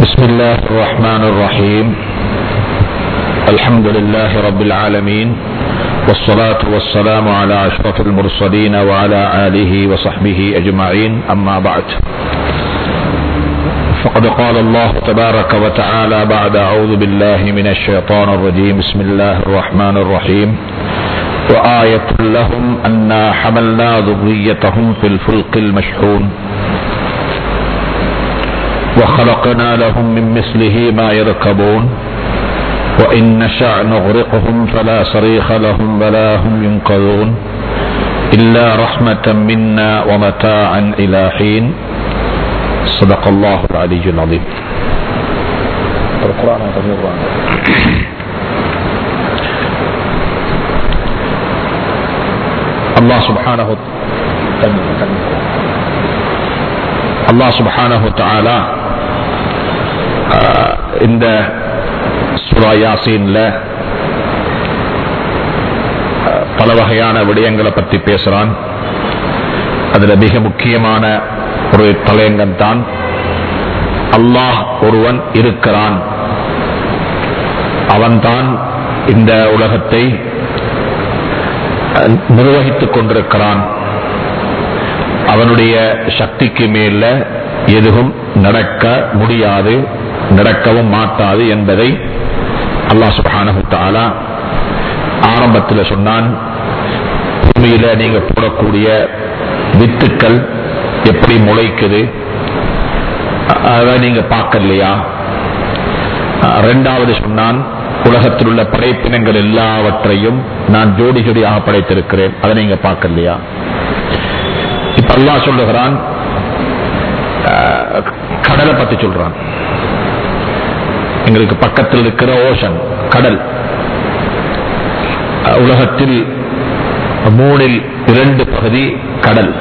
بسم الله الرحمن الرحيم الحمد لله رب العالمين والصلاة والسلام على أشرف المرسلين وعلى آله وصحبه أجمعين أما بعد فقد قال الله تبارك وتعالى بعد أعوذ بالله من الشيطان الرجيم بسم الله الرحمن الرحيم وآية لهم أنا حملنا ذريتهم في الفلق المشحون وخلقنا لهم من مثله ما يركبون وإن نشأ نغرقهم فلا صريخ لهم ولا هم ينقذون إلا رحمة منا ومتاعا إلى حين صدق الله العلي العظيم القرآن الله سبحانه الله سبحانه وتعالى இந்த சுரா யாசீன்ல பல வகையான விடயங்களை பற்றி பேசுறான் அதுல மிக முக்கியமான ஒரு தலையங்கம் தான் அல்லாஹ் ஒருவன் இருக்கிறான் அவன்தான் இந்த உலகத்தை நிர்வகித்துக் கொண்டிருக்கிறான் அவனுடைய சக்திக்கு மேல எதுவும் நடக்க முடியாது நடக்கவும் மாட்டாது என்பதை அல்லாஹ் சுபானு தாலா ஆரம்பத்தில் சொன்னான் பூமியில நீங்க போடக்கூடிய வித்துக்கள் எப்படி முளைக்குது அதை நீங்க பார்க்கலையா ரெண்டாவது சொன்னான் உலகத்தில் உள்ள படைப்பினங்கள் எல்லாவற்றையும் நான் ஜோடி ஜோடியாக படைத்திருக்கிறேன் அதை நீங்க பார்க்கலையா இப்ப அல்லா சொல்லுகிறான் கடலை பத்தி சொல்றான் எங்களுக்கு பக்கத்தில் இருக்கிற ஓஷன் கடல் உலகத்தில் மூணில் இரண்டு பகுதி கடல்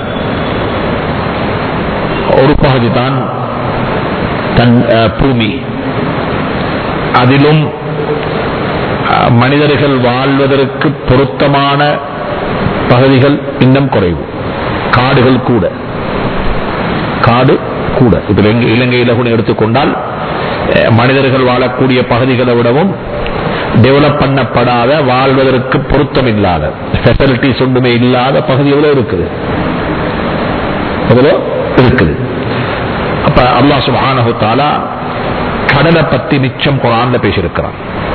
ஒரு பகுதி தான் தன் பூமி அதிலும் மனிதர்கள் வாழ்வதற்கு பொருத்தமான பகுதிகள் இன்னும் குறைவு காடுகள் கூட காடு கூட இப்ப இலங்கையில கூட எடுத்துக்கொண்டால் மனிதர்கள் வாழக்கூடிய பகுதிகளை விடவும் டெவலப் பண்ணப்படாத வாழ்வதற்கு பொருத்தம் இல்லாத பெசிலிட்டிஸ் ஒன்றுமே இல்லாத பகுதி எவ்வளவு இருக்குது எவ்வளோ இருக்குது அப்ப அல்லா சுபானு தாலா கடலை பத்தி மிச்சம் குரான்ல பேசியிருக்கிறான்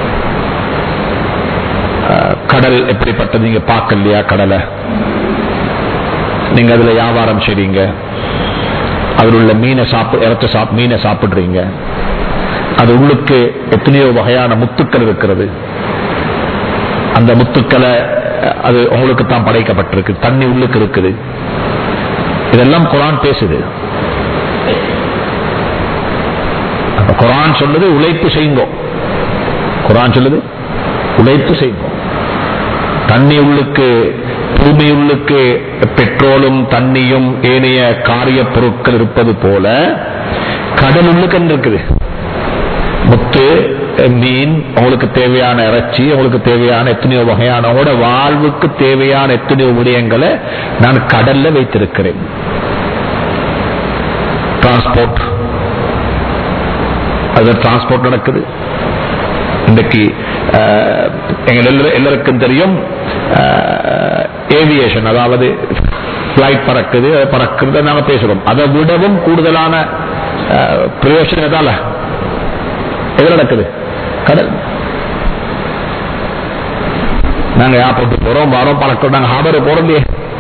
கடல் எப்படிப்பட்டது நீங்க பார்க்கலையா கடலை நீங்க அதுல வியாபாரம் செய்றீங்க அதில் உள்ள மீனை சாப்பிடு இறச்ச சாப் மீனை சாப்பிடுறீங்க அது உள்ளுக்கு எத்தனையோ வகையான முத்துக்கள் இருக்கிறது அந்த முத்துக்களை அது உங்களுக்கு தான் படைக்கப்பட்டிருக்கு தண்ணி உள்ளுக்கு இருக்குது இதெல்லாம் குரான் பேசுது குரான் சொல்லுது உழைப்பு செய்யுங்க குரான் சொல்லுது உழைப்பு செய்யுங்க தண்ணி உள்ளுக்கு பூமி உள்ளுக்கு பெட்ரோலும் தண்ணியும் ஏனைய காரிய பொருட்கள் இருப்பது போல கடல் உள்ளுக்கு இருக்குது முத்து மீன் உங்களுக்கு தேவையான இறைச்சி உங்களுக்கு தேவையான எத்தனையோ வகையான வாழ்வுக்கு தேவையான எத்தனையோ விடயங்களை நான் கடல்ல வைத்திருக்கிறேன் டிரான்ஸ்போர்ட் அது டிரான்ஸ்போர்ட் நடக்குது இன்றைக்கு எல்லாருக்கும் தெரியும் ஏவியேஷன் அதாவது பிளைட் பறக்குது பறக்குது நாம பேசுறோம் அதை விடவும் கூடுதலான பிரயோஜனம் எதால எது நடக்குது கடல் நாங்க ஏர்போர்ட் போறோம் வரோம் பறக்கிறோம் நாங்க ஹாபர் போறோம் இல்லையே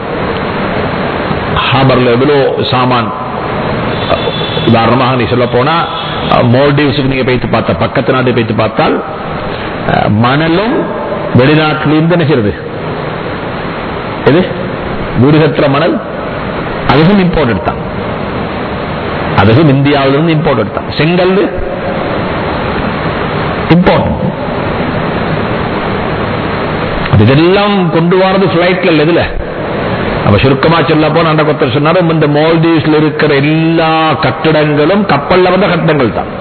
ஹாபர்ல எவ்வளவு சாமான் உதாரணமாக நீ சொல்ல போனா மோல்டீவ்ஸுக்கு நீங்க போய்த்து பார்த்த பக்கத்து நாட்டு போய்த்து பார்த்தால் மணலும் வெளிநாட்டிலிருந்து நினைக்கிறது எது வீடு கட்டுற மணல் அதுவும் இம்போர்ட் எடுத்தான் அதுவும் இந்தியாவிலிருந்து இம்போர்ட் எடுத்தான் செங்கல் இம்போர்ட் இதெல்லாம் கொண்டு வரது பிளைட்ல எதுல அப்ப சுருக்கமா சொல்ல போன அந்த கொத்தர் சொன்னாரும் இந்த மால்டீவ்ஸ்ல இருக்கிற எல்லா கட்டிடங்களும் கப்பல்ல வந்த கட்டிடங்கள் தான்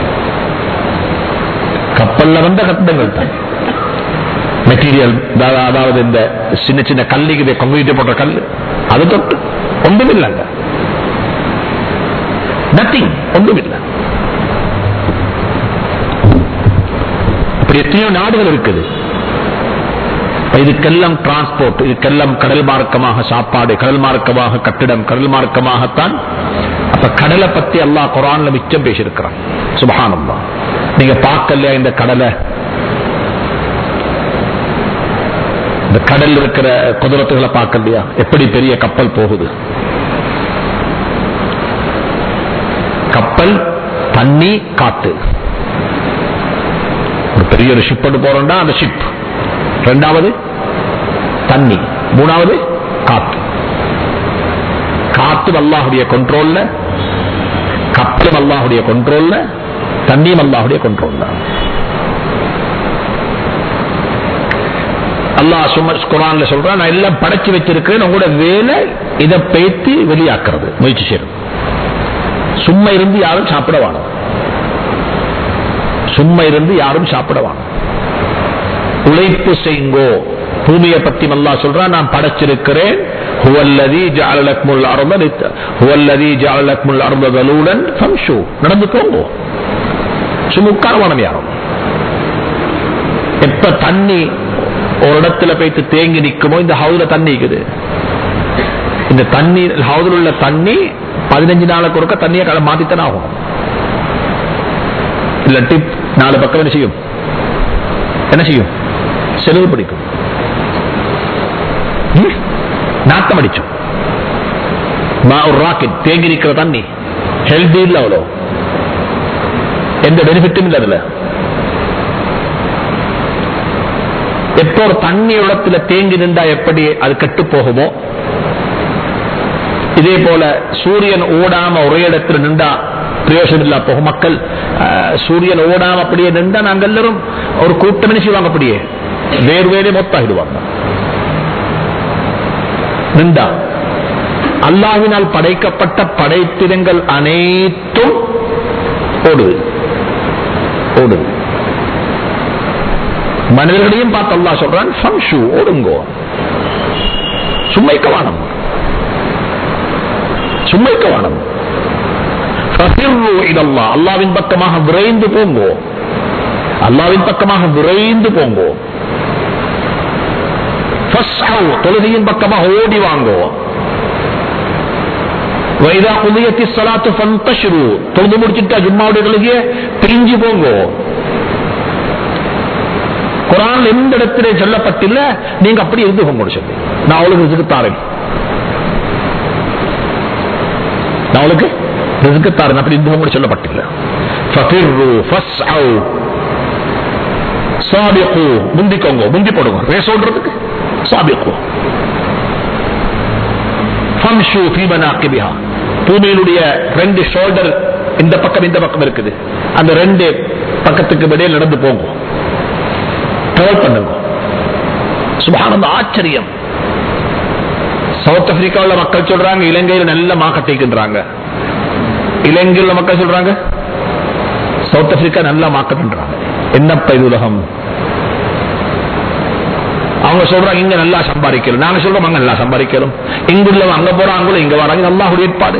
கப்பல்ல வந்த கட்டிடங்கள் தான் மெட்டீரியல் அதாவது இந்த சின்ன சின்ன கல்லுக்கு கம்யூனிட்டி போட்ட கல் அது தொட்டு ஒன்றும் இல்லைங்க நத்திங் ஒன்றும் இல்லை இப்படி எத்தனையோ நாடுகள் இருக்குது இதுக்கெல்லாம் டிரான்ஸ்போர்ட் இதுக்கெல்லாம் கடல் மார்க்கமாக சாப்பாடு கடல் மார்க்கமாக கட்டிடம் கடல் மார்க்கமாகத்தான் அப்ப கடலை பத்தி அல்லாஹ் குரான்ல மிச்சம் பேசியிருக்கிறான் சுபஹானல்லா நீங்க பார்க்கலையா இந்த கடலை இந்த கடல் இருக்கிற குதிரத்துகளை பார்க்கலையா எப்படி பெரிய கப்பல் போகுது கப்பல் தண்ணி காத்து ஒரு பெரிய ஒரு ஷிப் போறோம்னா அந்த ஷிப் ரெண்டாவது தண்ணி மூணாவது காத்து காத்து அல்லாஹுடைய கண்ட்ரோல்ல கப்பலும் அல்லாஹுடைய கண்ட்ரோல்ல தண்ணியும் அல்லாஹுடைய கண்ட்ரோல்ல அல்லாஹ் சும்மா குரான்ல சொல்றான் நான் எல்லாம் படைச்சு வச்சிருக்கிறேன் உங்களோட வேலை இதை பேத்து வெளியாக்குறது முயற்சி செய்யறது சும்மா இருந்து யாரும் சாப்பிட வேணும் சும்மா இருந்து யாரும் சாப்பிட வேணும் உழைப்பு செய்யுங்கோ பூமியை பத்தி நல்லா சொல்றான் நான் படைச்சிருக்கிறேன் ஹுவல்லதி ஜாலலக்முல் அருந்த நித்த ஹுவல்லதி ஜாலலக்முல் அருந்த தலூலன் ஃபம்ஷு நடந்து போங்கோ சும்மா உட்கார வேணும் யாரும் எப்ப தண்ணி ஒரு இடத்துல போயிட்டு தேங்கி நிக்குமோ இந்த ஹவுல தண்ணி இருக்குது இந்த தண்ணி ஹவுதில் உள்ள தண்ணி பதினஞ்சு நாளுக்கு ஒருக்க தண்ணியை கடை மாத்தித்தானே ஆகும் இல்லாட்டி நாலு பக்கம் என்ன செய்யும் என்ன செய்யும் செலவு பிடிக்கும் ம்? நாட்டம் அடிச்சோம் ஒரு ராக்கெட் தேங்கி நிற்கிற தண்ணி ஹெல்தி இல்ல அவ்வளோ எந்த பெனிஃபிட்டும் இல்லை அதுல எப்போ ஒரு தண்ணி இடத்துல தேங்கி நின்றா எப்படி அது கெட்டு போகுமோ இதே போல சூரியன் ஓடாம ஒரே இடத்துல நின்றா பிரயோஜனம் இல்லா போகும் மக்கள் அஹ், சூரியன் ஓடாம அப்படியே நின்றா நாங்க எல்லாரும் ஒரு கூட்டம் என்ன செய்வாங்க அப்படியே வேறு வேறு மொத்தாகிடுவாங்க நின்றா அல்லாஹ்வினால் படைக்கப்பட்ட படைத்தினங்கள் அனைத்தும் ஓடுது ஓடுது மனிதர்களையும் பார்த்து அல்லாஹ் சொல்றான் ஃபம்ஷு ஓடுங்கோ சும்மைக்க வானம் சும்மைக்க வானம் ஃபசிர்ரு இலல்லாஹ். அல்லாவின் பக்கமாக விரைந்து போங்கோ அல்லாவின் பக்கமாக விரைந்து போங்கோ ஃபஸ்ஹவ். தொழுகையின் பக்கமாக ஓடி வாங்கோ வைதா குதியத்தி சலாத்து ஃபந்தஷ்ரு தொழுது முடிச்சுட்டா ஜும்மாவுடைய தொழுகைய பிரிஞ்சு போங்கோ குரான் எந்த இடத்திலே சொல்லப்பட்டில்ல நீங்க அப்படி இருந்து போங்க சொல்லி நான் அவளுக்கு ரிசுக்கு தாரேன் நான் அவளுக்கு ரிசுக்கு தாரேன் அப்படி இருந்து போங்க சொல்லப்பட்டில்ல ஃபஃபிர்ரு ஃபஸ்அவ் சாபிகு முந்திக்கோங்க முந்தி போடுங்க ரேஸ் ஓடுறதுக்கு சாபிகு ஃபம்ஷு ஃபீ மனாகிபிஹா பூமியினுடைய ரெண்டு ஷோல்டர் இந்த பக்கம் இந்த பக்கம் இருக்குது அந்த ரெண்டு பக்கத்துக்கு இடையே நடந்து போங்க ட்ராவல் பண்ணுங்க சுபானந்த ஆச்சரியம் சவுத் ஆப்பிரிக்காவில் மக்கள் சொல்றாங்க இலங்கையில் நல்ல மார்க்கெட்டிங்கிறாங்க இலங்கையில் உள்ள மக்கள் சொல்றாங்க சவுத் ஆப்பிரிக்கா நல்ல மார்க்கெட்ன்றாங்க என்னப்ப இது உலகம் அவங்க சொல்றாங்க இங்க நல்லா சம்பாதிக்கணும் நாங்க சொல்றோம் அங்க நல்லா சம்பாதிக்கணும் இங்க உள்ளவங்க அங்க போறாங்களோ இங்க வராங்க அல்லாஹுடைய ஏற்பாடு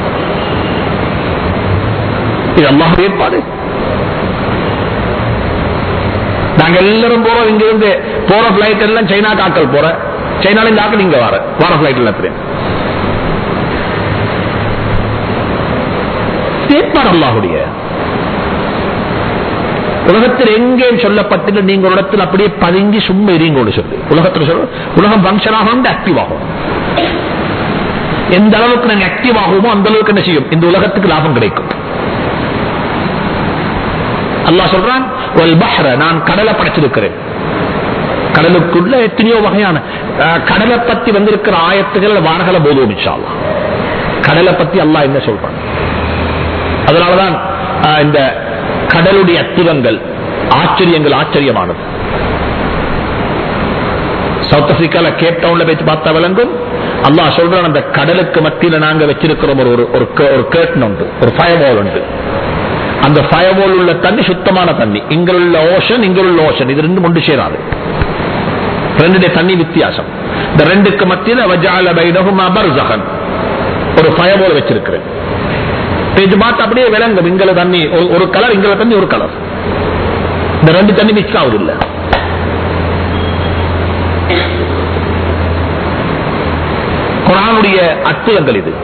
இது அல்லாஹுடைய ஏற்பாடு நாங்க எல்லாரும் போறோம் இங்க இருந்து போற பிளைட் எல்லாம் சைனா காக்கல் போற சைனால இந்த ஆக்கள் இங்க வர வர பிளைட் எல்லாத்திலையும் ஏற்பாடு அல்லாஹுடைய உலகத்தில் எங்கே சொல்லப்பட்டு நீங்க ஒரு இடத்துல அப்படியே பதுங்கி சும்மா எரியுங்கன்னு சொல்லி உலகத்தில் சொல்ல உலகம் பங்கன் ஆகும் ஆக்டிவ் ஆகும் எந்த அளவுக்கு நாங்க ஆக்டிவ் ஆகுமோ அந்த அளவுக்கு என்ன செய்யும் இந்த உலகத்துக்கு லாபம் கிடைக்கும் அல்லாஹ் சொல்றான் "வல் பஹ்ர", நான் கடலை படைச்சிருக்கிறேன் கடலுக்குள்ள எத்தனையோ வகையான அஹ், கடலை பத்தி வந்திருக்கிற ஆயத்துகள் வானகல போதும் இன்ஷா அல்லாஹ். கடலை பத்தி அல்லாஹ் என்ன சொல்றான் அதனாலதான் அஹ், இந்த கடலுடைய அத்திவங்கள் ஆச்சரியங்கள் ஆச்சரியமானது சவுத் ஆப்பிரிக்கால கேப் டவுன்ல வச்சு பார்த்தா விளங்கும் அல்லாஹ் சொல்றான் அந்த கடலுக்கு மத்தியில நாங்க வச்சிருக்கிறோம் ஒரு ஒரு- ஒரு க- ஒரு கேட்டன் உண்டு ஒரு ஃபயர்வால் உண்டு அந்த ஃபயர்வால் உள்ள தண்ணி சுத்தமான தண்ணி இங்க உள்ள ஓஷன் இங்க உள்ள ஓஷன் இது ரெண்டும் ஒன்று சேராது ரெண்டுடைய தண்ணி வித்தியாசம் இந்த ரெண்டுக்கு மத்தியில வஜால பைனஹுமா பர்ஸகன் ஒரு ஃபயர்வால் வச்சிருக்கிறேன் இது பார்த்து அப்படியே விளங்கும் இங்கல தண்ணி ஒரு- ஒரு கலர் இங்கல தண்ணி ஒரு கலர் இந்த ரெண்டு தண்ணி மிக்ஸ் ஆகுது இல்ல குரானுடைய அற்புதங்கள் இது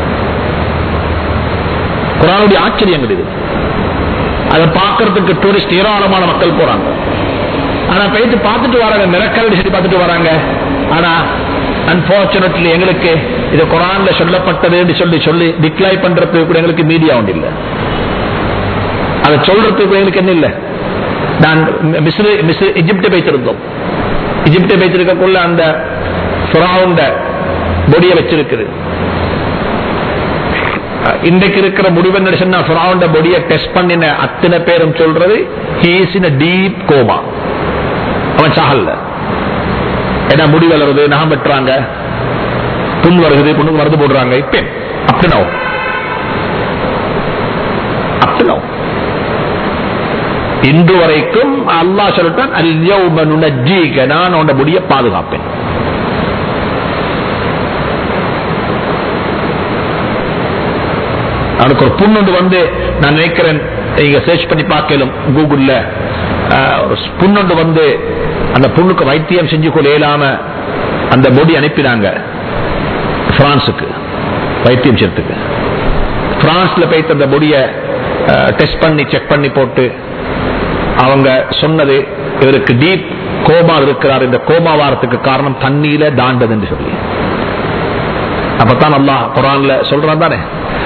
குரானுடைய ஆச்சரியங்கள் இது அதை பார்க்கறதுக்கு டூரிஸ்ட் ஏராளமான மக்கள் போறாங்க ஆனா போயிட்டு பார்த்துட்டு வராங்க மிரக்கல் சொல்லி பார்த்துட்டு வராங்க ஆனா அன்பார்ச்சுனேட்லி எங்களுக்கு இது குரான்ல சொல்லப்பட்டது சொல்லி சொல்லி டிக்ளைன் பண்றதுக்கு கூட எங்களுக்கு மீடியா ஒன்று இல்லை அதை சொல்றதுக்கு எங்களுக்கு என்ன இல்லை நான் மிஸ்ரு மிஸ்ரு எஜிப்டை வைத்திருந்தோம் எஜிப்டை வைத்திருக்கக்குள்ள அந்த சுறாவுண்ட பொடியை வச்சிருக்குது இன்றைக்கு இருக்கிற முடிவு என்ன சொன்னா சுறாவுண்ட பொடியை டெஸ்ட் பண்ணின அத்தனை பேரும் சொல்றது ஹீஸ் இன் டீப் கோமா அவன் சாகல்ல ஏன்னா முடி வளருது நகம் வெட்டுறாங்க புண் வருகுது புண்ணுக்கு மருந்து போடுறாங்க இப்ப அப்படி நோ அப்படி நோ இன்று வரைக்கும் அல்லாஹ் சொல்லிட்டான் அல்யௌம நுனஜ்ஜீக நான் உன்ட முடிய பாதுகாப்பேன் அவனுக்கு ஒரு புண்ணு வந்து நான் நினைக்கிறேன் நீங்க சர்ச் பண்ணி பார்க்கலும் கூகுள்ல ஒரு புண்ணொண்டு வந்து அந்த புண்ணுக்கு வைத்தியம் செஞ்சு கொள்ள இயலாம அந்த பொடி அனுப்பினாங்க பிரான்சுக்கு வைத்தியம் செய்யறதுக்கு பிரான்ஸ்ல போயிட்டு அந்த பொடிய டெஸ்ட் பண்ணி செக் பண்ணி போட்டு அவங்க சொன்னது இவருக்கு டீப் கோமா இருக்கிறார் இந்த கோமா வாரத்துக்கு காரணம் தண்ணியில தாண்டது என்று சொல்லி அப்பதான் அல்லாஹ் குரான்ல சொல்றான் தானே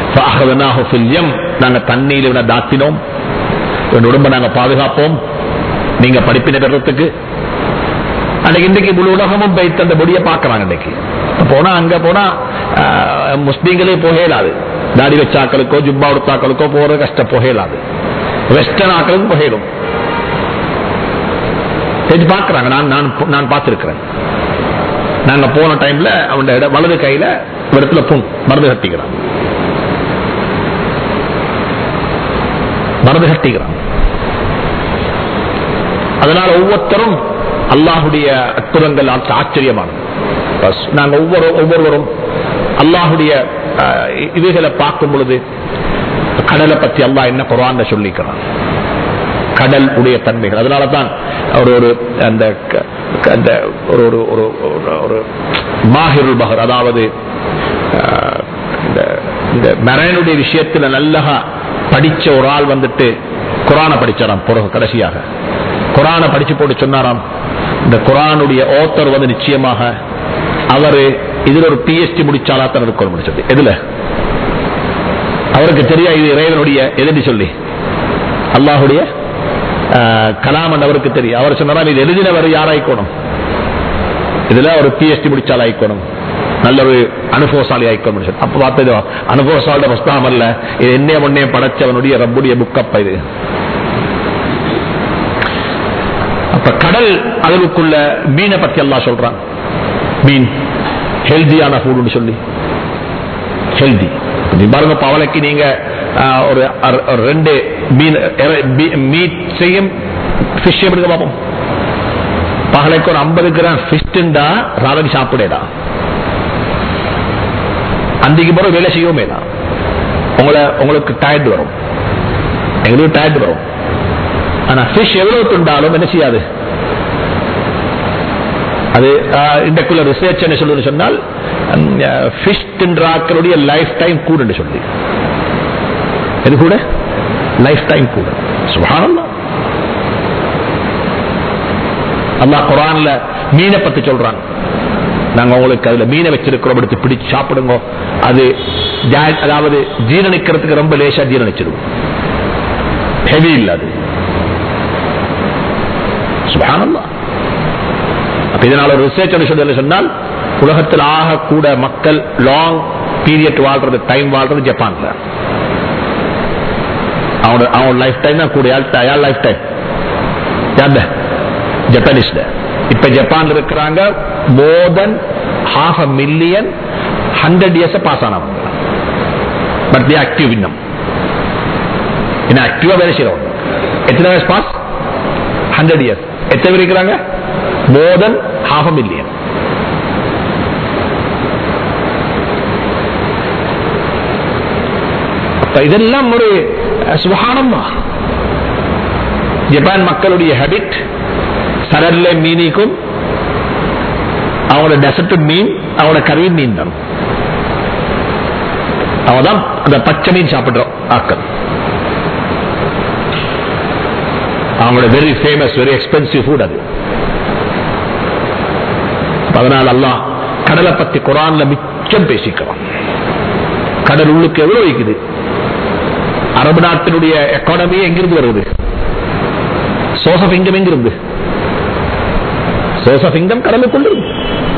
நாங்க தண்ணியில இவனை தாத்தினோம் இவன் உடம்ப நாங்க பாதுகாப்போம் நீங்க படிப்பின பெறத்துக்கு அன்னைக்கு இன்றைக்கு முழு உலகமும் வைத்து அந்த பொடியை பார்க்கறாங்க இன்னைக்கு போனா அங்க போனா முஸ்லீம்களே போகலாது தாடி வச்சாக்களுக்கோ ஜுப்பா உடுத்தாக்களுக்கோ போற கஷ்டம் போகலாது வெஸ்டர்ன் ஆக்களுக்கும் போயிடும் பார்க்கறாங்க நான் நான் நான் பார்த்திருக்கிறேன் நாங்க போன டைம்ல அவன் வலது கையில இடத்துல புண் மருந்து கட்டிக்கிறான் மருந்து கட்டிக்கிறான் அதனால ஒவ்வொருத்தரும் அல்லாஹுடைய அற்புதங்கள் ஆச்சரியமானது நாங்க ஒவ்வொரு ஒவ்வொருவரும் அல்லாஹுடைய இவைகளை பார்க்கும் பொழுது கடலை பத்தி அல்லாஹ் என்ன குரான் சொல்லிக்கிறான் கடல் உடைய தன்மைகள் அதனாலதான் ஒரு ஒரு அந்த அந்த ஒரு ஒரு ஒரு ஒரு மாஹிருல் பஹர் அதாவது இந்த மெரனுடைய விஷயத்துல நல்லா படிச்ச ஒரு ஆள் வந்துட்டு குரான படிச்சாராம் பிறகு கடைசியாக குரான படிச்சு போட்டு சொன்னாராம் இந்த குரானுடைய ஓத்தர் வந்து நிச்சயமாக அவரு இதுல ஒரு பிஎஸ்டி முடிச்சாலா தான் இருக்கணும் முடிச்சது எதுல அவருக்கு தெரியா இது இறைவனுடைய எதிர்த்து சொல்லி அல்லாஹுடைய கலாமன் அவருக்கு தெரியும் அவர் சொன்னார் இது எழுதினவர் யாராய்க்கணும் இதுல ஒரு பிஎஸ்டி முடிச்சால் ஆயிக்கணும் நல்ல ஒரு அனுபவசாலி ஆயிக்கணும் அப்ப பார்த்தது அனுபவசாலியோட புஸ்தகம் அல்ல இது என்னே முன்னே படைச்சவனுடைய ரப்புடைய புக்கப்ப இது அப்ப கடல் அளவுக்குள்ள மீனை பத்தி எல்லாம் சொல்றான் மீன் ஹெல்தியான ஃபுட்னு சொல்லி ஹெல்தி பாருங்க பவளைக்கு நீங்க ஒரு ரெண்டு மீன் மீட் செய்யும் ஃபிஷ் எப்படி பார்ப்போம் பகலைக்கு ஒரு ஐம்பது கிராம் ஃபிஷ்டா ராவடி சாப்பிடேடா அன்றைக்கு போற வேலை செய்யவும் வேணாம் உங்களை உங்களுக்கு டயர்ட் வரும் எங்களுக்கு டயர்ட் வரும் ஆனா ஃபிஷ் எவ்வளவு துண்டாலும் என்ன செய்யாது அது இன்றைக்குள்ள ரிசர்ச் என்ன சொல்லுன்னு சொன்னால் ஃபிஷ் தின்றாக்களுடைய லைஃப் டைம் கூட சொல்லி இது கூட லைஃப் டைம் கூட சுகானந்தா அல்லா குரான்ல மீனை பத்தி சொல்றாங்க நாங்க உங்களுக்கு அதுல மீனை வச்சிருக்கிறோம் எடுத்து பிடிச்சு சாப்பிடுங்க அது அதாவது ஜீரணிக்கிறதுக்கு ரொம்ப லேசா ஜீரணிச்சிடும் ஹெவி இல்ல அது சுபானந்தா அப்ப இதனால ஒரு ரிசர்ச் சொல்லி சொன்னால் உலகத்தில் ஆக கூட மக்கள் லாங் பீரியட் வாழ்றது டைம் வாழ்றது ஜப்பான்ல அவனோட அவன் லைஃப் டைம் தான் கூட யார் லைஃப் டைம் யார் ஜப்பானீஸ்ல இப்ப ஜப்பான்ல இருக்கிறாங்க more than half a million hundred years pass ஆனவங்க பட் தி ஆக்டிவ் இன்னும் என்ன ஆக்டிவா வேலை செய்யறவங்க எத்தனை வயசு பாஸ் ஹண்ட்ரட் இயர்ஸ் எத்தனை பேர் இருக்கிறாங்க more than half a million இதெல்லாம் ஒரு சுகானமா ஜப்பான் மக்களுடைய ஹேபிட் சரல்ல மீனிக்கும் அவங்களோட டெசர்ட் மீன் அவங்களோட கறி மீன் தான் அவதான் அந்த பச்சை மீன் சாப்பிடுற ஆக்கள் அவங்களோட very famous very expensive food அது அதனால் அல்லாஹ் கடலை பத்தி குரான்ல மிச்சம் பேசிக்கிறோம் கடல் உள்ளுக்கு எவ்வளவு இருக்குது அரபு நாட்டினுடைய எக்கானமி எங்கிருந்து வருது சோர்ஸ் ஆஃப் இன்கம் எங்கிருந்து சோர்ஸ் ஆஃப் இன்கம் கடலுக்குள்ள இருக்கு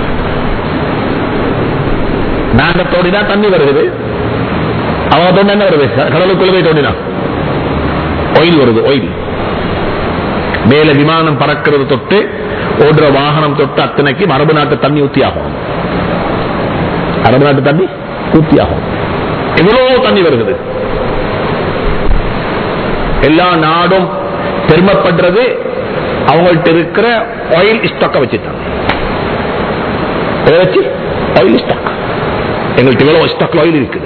நாங்க தோண்டினா தண்ணி வருகிறது அவங்க தோண்ட என்ன வருது கடலுக்குள்ள போய் தோண்டினா ஆயில் வருது ஆயில் மேல விமானம் பறக்கிறது தொட்டு ஓடுற வாகனம் தொட்டு அத்தனைக்கு அரபு நாட்டு தண்ணி ஊத்தி ஆகும் அரபு நாட்டு தண்ணி ஊத்தி ஆகும் எவ்வளவு தண்ணி வருகிறது எல்லா நாடும் பெருமைப்படுறது அவங்கள்ட்ட இருக்கிற ஆயில் ஸ்டாக்க வச்சுட்டாங்க எதை வச்சு ஆயில் ஸ்டாக் எங்கள்கிட்ட இவ்வளவு ஸ்டாக் ஆயில் இருக்குது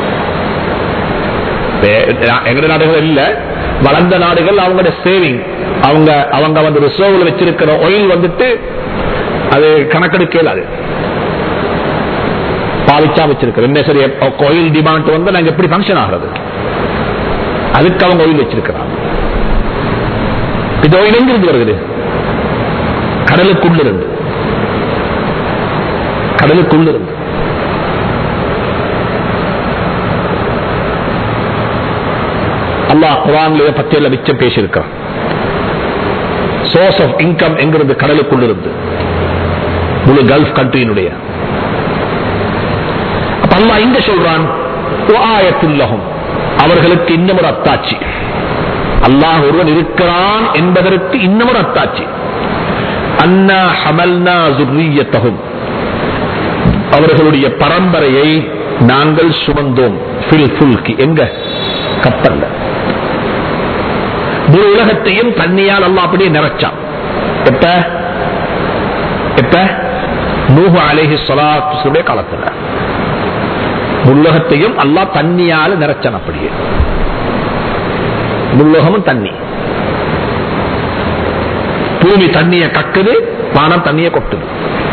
எங்க நாடுகள் இல்ல வளர்ந்த நாடுகள் அவங்களோட சேவிங் அவங்க அவங்க வந்து ரிசர்வ்ல வச்சிருக்கிற ஆயில் வந்துட்டு அது கணக்கெடுக்க இயலாது பாவிச்சா வச்சிருக்கிற என்ன சரி ஆயில் டிமாண்ட் வந்து நாங்க எப்படி ஃபங்க்ஷன் ஆகிறது அதுக்கு அவங்க ஆயில் வச்சிருக்கிறாங்க இது ஆயில் எங்கிருந்து வருகிறது கடலுக்குள்ளிருந்து கடலுக்குள்ளிருந்து அல்லாஹ் குரான்ல இதை பத்தி எல்லாம் மிச்சம் பேசியிருக்கான் சோர்ஸ் ஆஃப் இன்கம் என்கிறது கடலுக்குள் இருந்து முழு கல்ஃப் கண்ட்ரியினுடைய அப்ப அல்லாஹ் இங்க சொல்றான் ஆயத்துல்லகும் அவர்களுக்கு இன்னும் ஒரு அத்தாட்சி அல்லாஹ் ஒருவன் இருக்கிறான் என்பதற்கு இன்னும் ஒரு அத்தாட்சி அண்ணா ஹமல்னா ஜுர்ரியத்தகும் அவர்களுடைய பரம்பரையை நாங்கள் சுமந்தோம் ஃபில் ஃபுல்கி எங்க கப்பல்ல முழு உலகத்தையும் தண்ணியால் அல்லா அப்படியே நிறைச்சான் எப்ப எப்ப நூஹு அலேஹி சொலாத்துடைய காலத்துல முள்ளுலகத்தையும் அல்லா தண்ணியால நிறைச்சான் அப்படியே முள்ளுலகமும் தண்ணி பூமி தண்ணிய கக்குது வானம் தண்ணிய கொட்டுது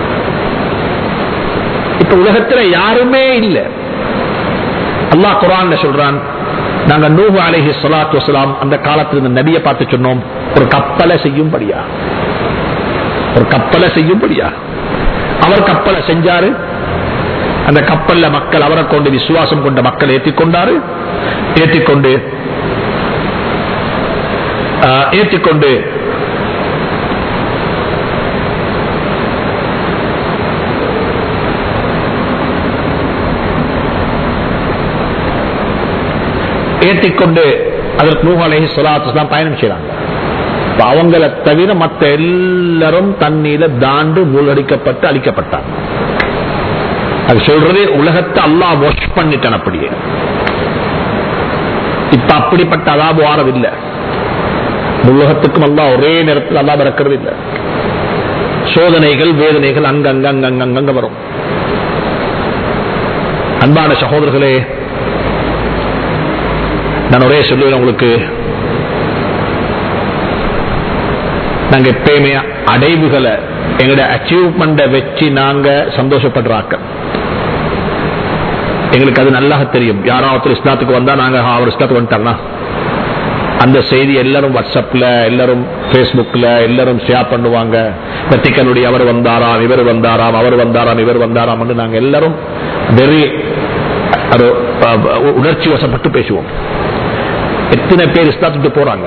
இப்ப உலகத்துல யாருமே இல்லை அல்லாஹ் குரான் சொல்றான் நாங்க நூஹு அலைஹி ஸலாத்து வஸலாம் அந்த காலத்துல இந்த நபியை பார்த்து சொன்னோம் ஒரு கப்பலை செய்யும்படியா ஒரு கப்பலை செய்யும்படியா அவர் கப்பலை செஞ்சாரு அந்த கப்பல்ல மக்கள் அவரை கொண்டு விசுவாசம் கொண்ட மக்கள் ஏற்றிக்கொண்டாரு ஏற்றிக்கொண்டு ஏற்றிக்கொண்டு ஏற்றிக்கொண்டு அதற்கு நூஹ் அலஹி சொலாத்து பயணம் செய்யறாங்க அவங்களை தவிர மற்ற எல்லாரும் தண்ணீர தாண்டு மூழ்கடிக்கப்பட்டு அழிக்கப்பட்டாங்க அது சொல்றது உலகத்தை அல்லா வாஷ் பண்ணிட்டான் அப்படியே இப்ப அப்படிப்பட்ட அதாபு வாரவில்லை உலகத்துக்கும் அல்லா ஒரே நேரத்தில் அல்லா பிறக்கிறது இல்லை சோதனைகள் வேதனைகள் அங்கங்க அங்கங்க அங்கங்க வரும் அன்பான சகோதரர்களே நான் ஒரே சொல்லுவேன் உங்களுக்கு நாங்க எப்பயுமே அடைவுகளை எங்களோட அச்சீவ்மெண்ட வச்சு நாங்க சந்தோஷப்படுறாக்க எங்களுக்கு அது நல்லா தெரியும் யாராவது இஸ்லாத்துக்கு வந்தா நாங்க அவர் இஸ்லாத்துக்கு வந்துட்டாங்கன்னா அந்த செய்தி எல்லாரும் வாட்ஸ்அப்ல எல்லாரும் பேஸ்புக்ல எல்லாரும் ஷேர் பண்ணுவாங்க வெத்திக்கனுடைய அவர் வந்தாராம் இவர் வந்தாராம் அவர் வந்தாராம் இவர் வந்தாராம் நாங்க எல்லாரும் வெரி உணர்ச்சி வசப்பட்டு பேசுவோம் எத்தனை பேர் இஸ்லாத்துட்டு போறாங்க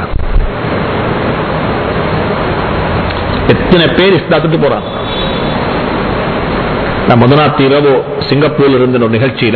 எத்தனை பேர் இஸ்லாத்துட்டு போறாங்க நான் முதனாத்தி இரவு சிங்கப்பூர்ல இருந்த ஒரு நிகழ்ச்சியில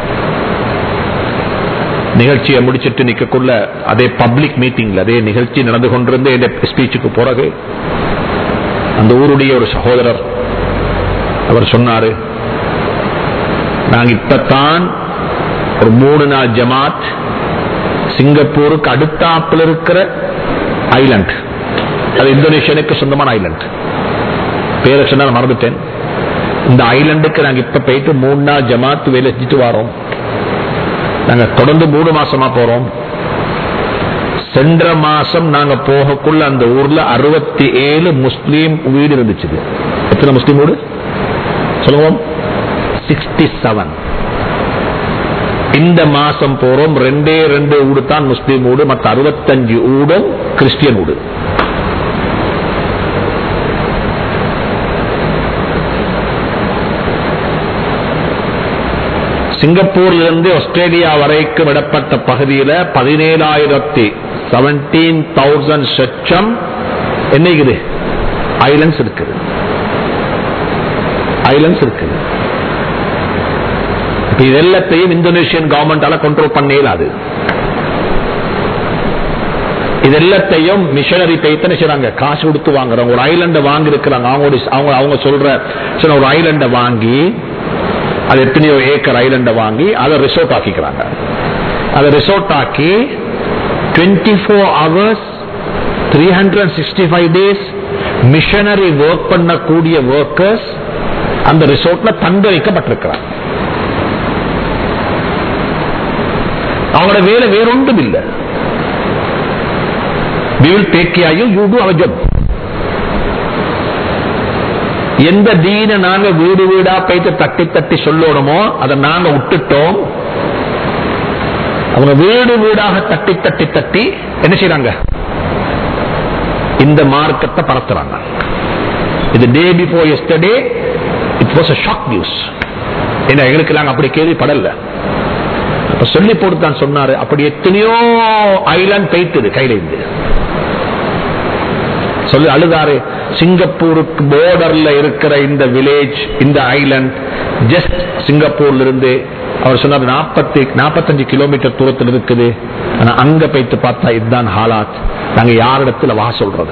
நிகழ்ச்சியை முடிச்சிட்டு நிக்கக்குள்ள அதே பப்ளிக் மீட்டிங்ல அதே நிகழ்ச்சி நடந்து கொண்டிருந்த என் ஸ்பீச்சுக்கு பிறகு அந்த ஊருடைய ஒரு சகோதரர் அவர் சொன்னாரு நாங்க இப்பத்தான் ஒரு மூணு நாள் ஜமாத் சிங்கப்பூருக்கு அடுத்தாப்பில் இருக்கிற ஐலண்ட் அது இந்தோனேஷியனுக்கு சொந்தமான ஐலண்ட் பேரை சொன்னா மறந்துட்டேன் இந்த ஐலண்டுக்கு நாங்க இப்ப போயிட்டு மூணு நாள் ஜமாத் வேலை செஞ்சுட்டு வரோம் நாங்க தொடர்ந்து மூணு மாசமா போறோம் சென்ற மாசம் நாங்க போகக்குள்ள அந்த ஊர்ல அறுபத்தி ஏழு முஸ்லீம் வீடு இருந்துச்சு எத்தனை முஸ்லீம் வீடு சொல்லுவோம் சிக்ஸ்டி செவன் இந்த மாசம் போறோம் ரெண்டே ரெண்டு ஊடு தான் முஸ்லீம் ஊடு மற்ற அறுபத்தஞ்சு ஊடும் கிறிஸ்டியன் ஊடு சிங்கப்பூர்ல இருந்து ஆஸ்திரேலியா வரைக்கும் விடப்பட்ட பகுதியில பதினேழாயிரத்தி செவன்டீன் தௌசண்ட் செச்சம் என்ன இருக்குது ஐலண்ட்ஸ் இருக்குது ஐலண்ட்ஸ் இருக்குது இப்ப இது எல்லாத்தையும் இந்தோனேஷியன் கவர்மெண்டால கண்ட்ரோல் பண்ண இயலாது இது எல்லாத்தையும் மிஷனரி டைத்தனை செய்றாங்க காசு கொடுத்து வாங்குறாங்க ஒரு ஐலண்ட வாங்கி இருக்கிறாங்க அவங்க அவங்க அவங்க சொல்ற சில ஒரு ஐலண்ட வாங்கி அது எத்தனையோ ஏக்கர் ஐலண்ட வாங்கி அதை ரிசோர்ட் ஆக்கிக்கிறாங்க அதை ரிசோர்ட் ஆக்கி twenty four hours three hundred sixty five days missionary work பண்ணக்கூடிய ஒர்க்கர்ஸ் அந்த ரிசோர்ட்ல தங்க வைக்கப்பட்டிருக்கிறாங்க அவங்களோட வேலை வேறொன்றும் இல்லை we will take care you you do our job எந்த தீன நாங்க வீடு வீடா போயிட்டு தட்டி தட்டி சொல்லணுமோ அதை நாங்க விட்டுட்டோம் அவங்க வீடு வீடாக தட்டி தட்டி தட்டி என்ன செய்யறாங்க இந்த மார்க்கத்தை பரத்துறாங்க இது day before yesterday it was a shock news என்ன எங்களுக்கு நாங்க அப்படி கேள்விப்படல அப்ப சொல்லி போட்டு தான் சொன்னாரு அப்படி எத்தனையோ ஐலாண்ட் போயிட்டுது கையில இருந்து சொல்லி அழுதாரு சிங்கப்பூருக்கு போர்டர்ல இருக்கிற இந்த வில்லேஜ் இந்த ஐலண்ட் ஜஸ்ட் சிங்கப்பூர்ல இருந்து அவர் சொன்னார் நாற்பத்தி நாற்பத்தஞ்சு கிலோமீட்டர் தூரத்தில் இருக்குது ஆனா அங்க போயிட்டு பார்த்தா இதுதான் ஹாலாத் நாங்க யாரிடத்துல வா சொல்றது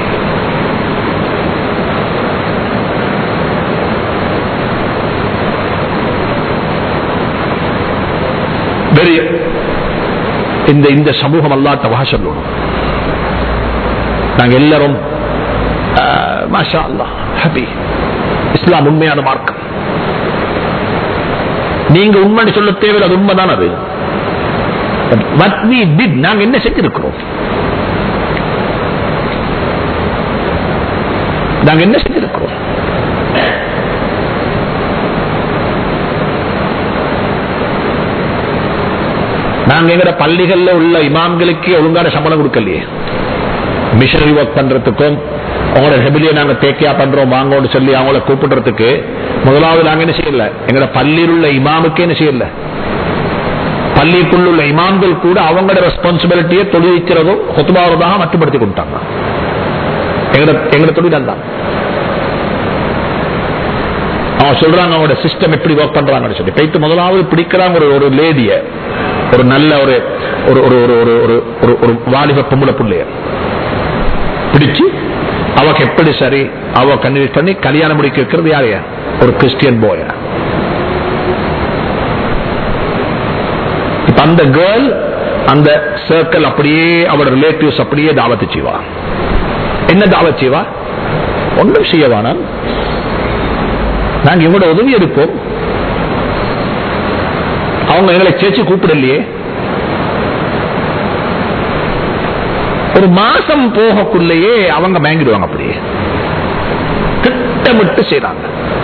வெரி இந்த இந்த சமூகம் அல்லாட்ட வா சொல்லணும் நாங்க எல்லாரும் ஆஹ், மாஷா அல்லாஹ் ஹாப்பி இஸ்லாம் உண்மையான மார்க்கம் நீங்க உண்மை சொல்ல தேவையில்லை அது உண்மைதான் அது But what we did நாங்க என்ன செஞ்சிருக்கிறோம் நாங்க என்ன செஞ்சிருக்கிறோம் நாங்க எங்கட பள்ளிகள்ல உள்ள இமாம்களுக்கு ஒழுங்கான சம்பளம் கொடுக்கலையே மிஷனரி ஒர்க் பண்றதுக்கும் அவங்களோட ரெபிலியை நாங்க தேக்கியா பண்றோம் வாங்கன்னு சொல்லி அவங்கள கூப்பிடுறதுக்கு முதலாவது நாங்க என்ன செய்யல எங்கட பள்ளியில் உள்ள இமாமுக்கு என்ன செய்யல பள்ளிக்குள்ள உள்ள இமாம்கள் கூட அவங்களோட ரெஸ்பான்சிபிலிட்டியை தொழிலிக்கிறதும் கொத்துபாவதாக மட்டுப்படுத்தி கொடுத்தாங்க எங்கட எங்கட தொழில் தான் அவன் சொல்றாங்க அவங்களோட சிஸ்டம் எப்படி ஒர்க் பண்றாங்கன்னு சொல்லி போயிட்டு முதலாவது பிடிக்கிறாங்க ஒரு ஒரு லேடிய ஒரு நல்ல ஒரு ஒரு ஒரு ஒரு ஒரு ஒரு ஒரு ஒரு வாலிப பொம்பளை பிள்ளைய பிடிச்சு அவக்கு எப்படி சரி அவ கன்வின்ஸ் பண்ணி கல்யாணம் முடிக்க வைக்கிறது யாரையா ஒரு கிறிஸ்டியன் போய இப்ப அந்த கேர்ள் அந்த சர்க்கிள் அப்படியே அவரோட ரிலேட்டிவ்ஸ் அப்படியே தாவத்து செய்வா என்ன தாவத் செய்வா ஒன்றும் செய்யவானால் நாங்க இவங்களோட உதவி எடுப்போம் அவங்க எங்களை சேர்ச்சு கூப்பிடலையே ஒரு மாசம் போகக்குள்ளேயே அவங்க மயங்கிடுவாங்க அப்படியே திட்டமிட்டு செய்றாங்க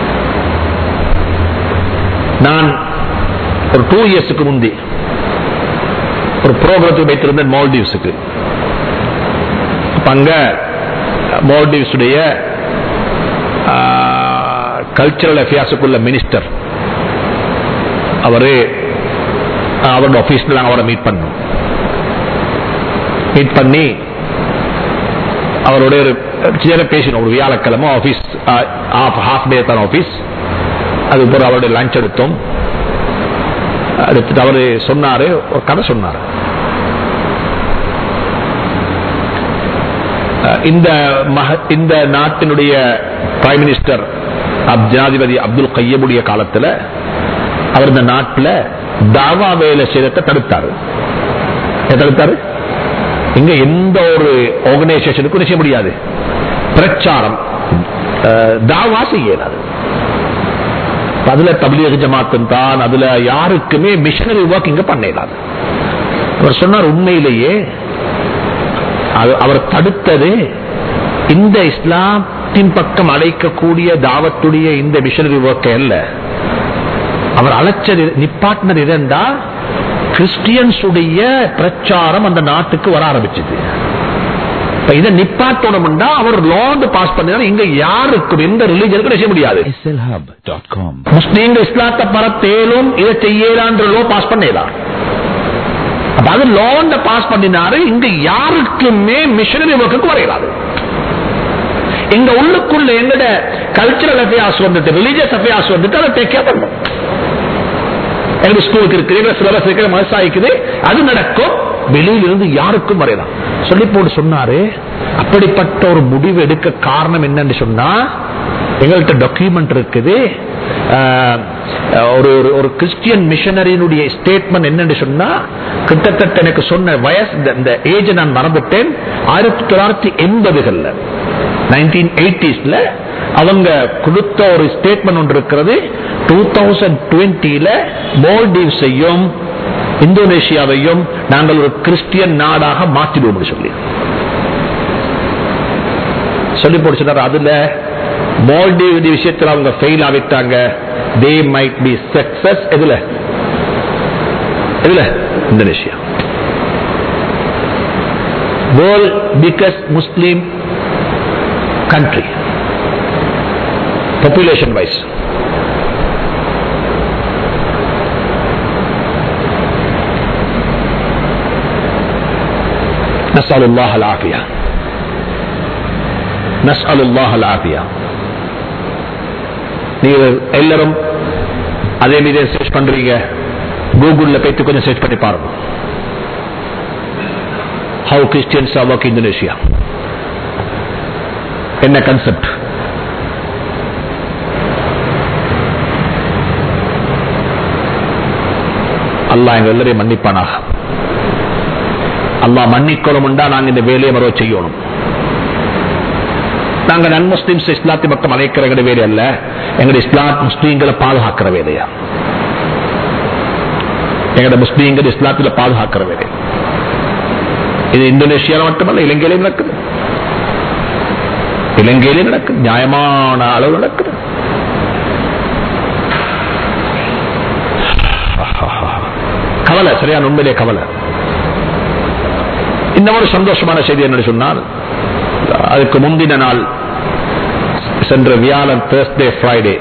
நான் ஒரு டூ இயர்ஸுக்கு முந்தி ஒரு ப்ரோக்ராத்துக்கு வைத்திருந்தேன் மால்டீவ்ஸுக்கு அப்ப அங்க மால்டீவ்ஸுடைய கல்ச்சரல் அஃபேர்ஸுக்குள்ள மினிஸ்டர் அவரு ஆஹ், அவரோட ஆபீஸ்ல நாங்க அவரை மீட் பண்ணோம் மீட் பண்ணி அவரோட ஒரு சின்ன பேசினோம் ஒரு வியாழக்கிழமை ஆபீஸ் ஹாஃப் டே தான் ஆபீஸ் அதுக்கப்புறம் அவருடைய லஞ்ச் எடுத்தோம் எடுத்துட்டு அவரு சொன்னாரு ஒரு கதை சொன்னாரு அஹ், இந்த மக- இந்த நாட்டினுடைய பிரைம் மினிஸ்டர் அப்- ஜனாதிபதி அப்துல் கையமுடைய காலத்துல அவர் இந்த நாட்டில் தாவா வேலை செய்யறத தடுத்தாரு ஏன் தடுத்தாரு இங்க எந்த ஒரு ஆர்கனைசேஷனுக்கும் செய்ய முடியாது பிரச்சாரம் அஹ், தாவா செய்யலாது அதுல தபிலியக ஜமாத்தும் தான் அதுல யாருக்குமே மிஷனரி ஒர்க் இங்க பண்ண இயலாது அவர் சொன்னார் உண்மையிலேயே அது- அவர் தடுத்தது இந்த இஸ்லாத்தின் பக்கம் அழைக்கக்கூடிய தாவத்துடைய இந்த மிஷனரி ஒர்க்கை அல்ல அவர் அழைச்சது நிப்பாட்டினது இருந்தா கிறிஸ்டியன்ஸ் உடைய பிரச்சாரம் அந்த நாட்டுக்கு வர ஆரம்பிச்சது இப்ப இதை நிப்பாட்டணும்னா அவர் லோன் பாஸ் பண்ணினா இங்க யாருக்கும் எந்த ரிலீஜனுக்கும் செய்ய முடியாது slhub.com. முஸ்லீம்கள் இஸ்லாத்தை பரத்தேலும் இதை செய்யலான்ற லோ பாஸ் பண்ணலாம் அப்ப அது லோன் பாஸ் பண்ணினாரு இங்க யாருக்குமே மிஷனரி ஒர்க்குக்கு வரையலாது எங்க உள்ளுக்குள்ள எங்கட கல்ச்சரல் அஃபேர்ஸ் வந்துட்டு ரிலீஜியஸ் அஃபேர்ஸ் வந்துட்டு அதை டேக் கேர் பண்ணும் எங்க ஸ்கூலுக்கு இருக்கு எங்க சிலபஸ் இருக்கிற மனசாய்க்குது அது நடக்கும் வெளியில இருந்து யாருக்கும் வரையலாம் சொல்லி போட்டு சொன்னாரு அப்படிப்பட்ட ஒரு முடிவு எடுக்க காரணம் என்னன்னு சொன்னா எங்கள்கிட்ட டாக்குமெண்ட் இருக்குது ஆஹ், ஒரு ஒரு- ஒரு கிறிஸ்டியன் மிஷனரியினுடைய ஸ்டேட்மெண்ட் என்னன்னு சொன்னா கிட்டத்தட்ட எனக்கு சொன்ன வயசு இந்த- இந்த ஏஜ் நான் மறந்துட்டேன் ஆயிரத்தி தொள்ளாயிரத்தி எண்பதுகள்ல நைன்டீன் எயிட்டிஸ்ல அவங்க கொடுத்த ஒரு ஸ்டேட்மெண்ட் ஒன்று இருக்கிறது டூ தௌசண்ட் டுவெண்ட்டில மால்டீவ்ஸையும் இந்தோனேஷியாவையும் நாங்கள் ஒரு கிறிஸ்டியன் நாடாக மாற்றிடுவோம் சொல்லி சொல்லி போடுச்சுனார் அதுல மால்டீவ் விஷயத்தில் அவங்க ஃபெயில் ஆகிட்டாங்க தே மைட் பி சக்சஸ் எதுல எதுல Indonesia world biggest Muslim country population wise نسأل الله العافية نسأل الله العافية நீங்கள் எல்லாரும் அதே மீது சர்ச் பண்றீங்க கூகுள்ல போயிட்டு கொஞ்சம் சர்ச் பண்ணி பாருங்க how Christians are work Indonesia என்ன கன்செப்ட் அல்லாஹ் எங்க எல்லாரையும் மன்னிப்பானாக அல்லாஹ் மன்னிக்கணும்டா நாங்க இந்த வேலையை மறுவ செய்யணும் நாங்க நன் முஸ்லிம்ஸ் இஸ்லாத்தை பக்கம் அழைக்கிற எங்கட வேலை அல்ல எங்கட இஸ்லாம் முஸ்லீம்களை பாதுகாக்கிற வேலையா எங்கட முஸ்லீம்கள் இஸ்லாத்துல பாதுகாக்கிற வேலை இது இந்தோனேஷியால மட்டுமல்ல இலங்கையிலையும் நடக்குது இலங்கையிலே நடக்குது நியாயமான அளவு நடக்குது கவலை சரியான உண்மையிலே கவலை இந்த ஒரு சந்தோஷமான செய்தி என்ன சொன்னால் அதுக்கு முந்தின நாள் சென்ற வியாழன் தேர்ஸ்டே ஃப்ரைடே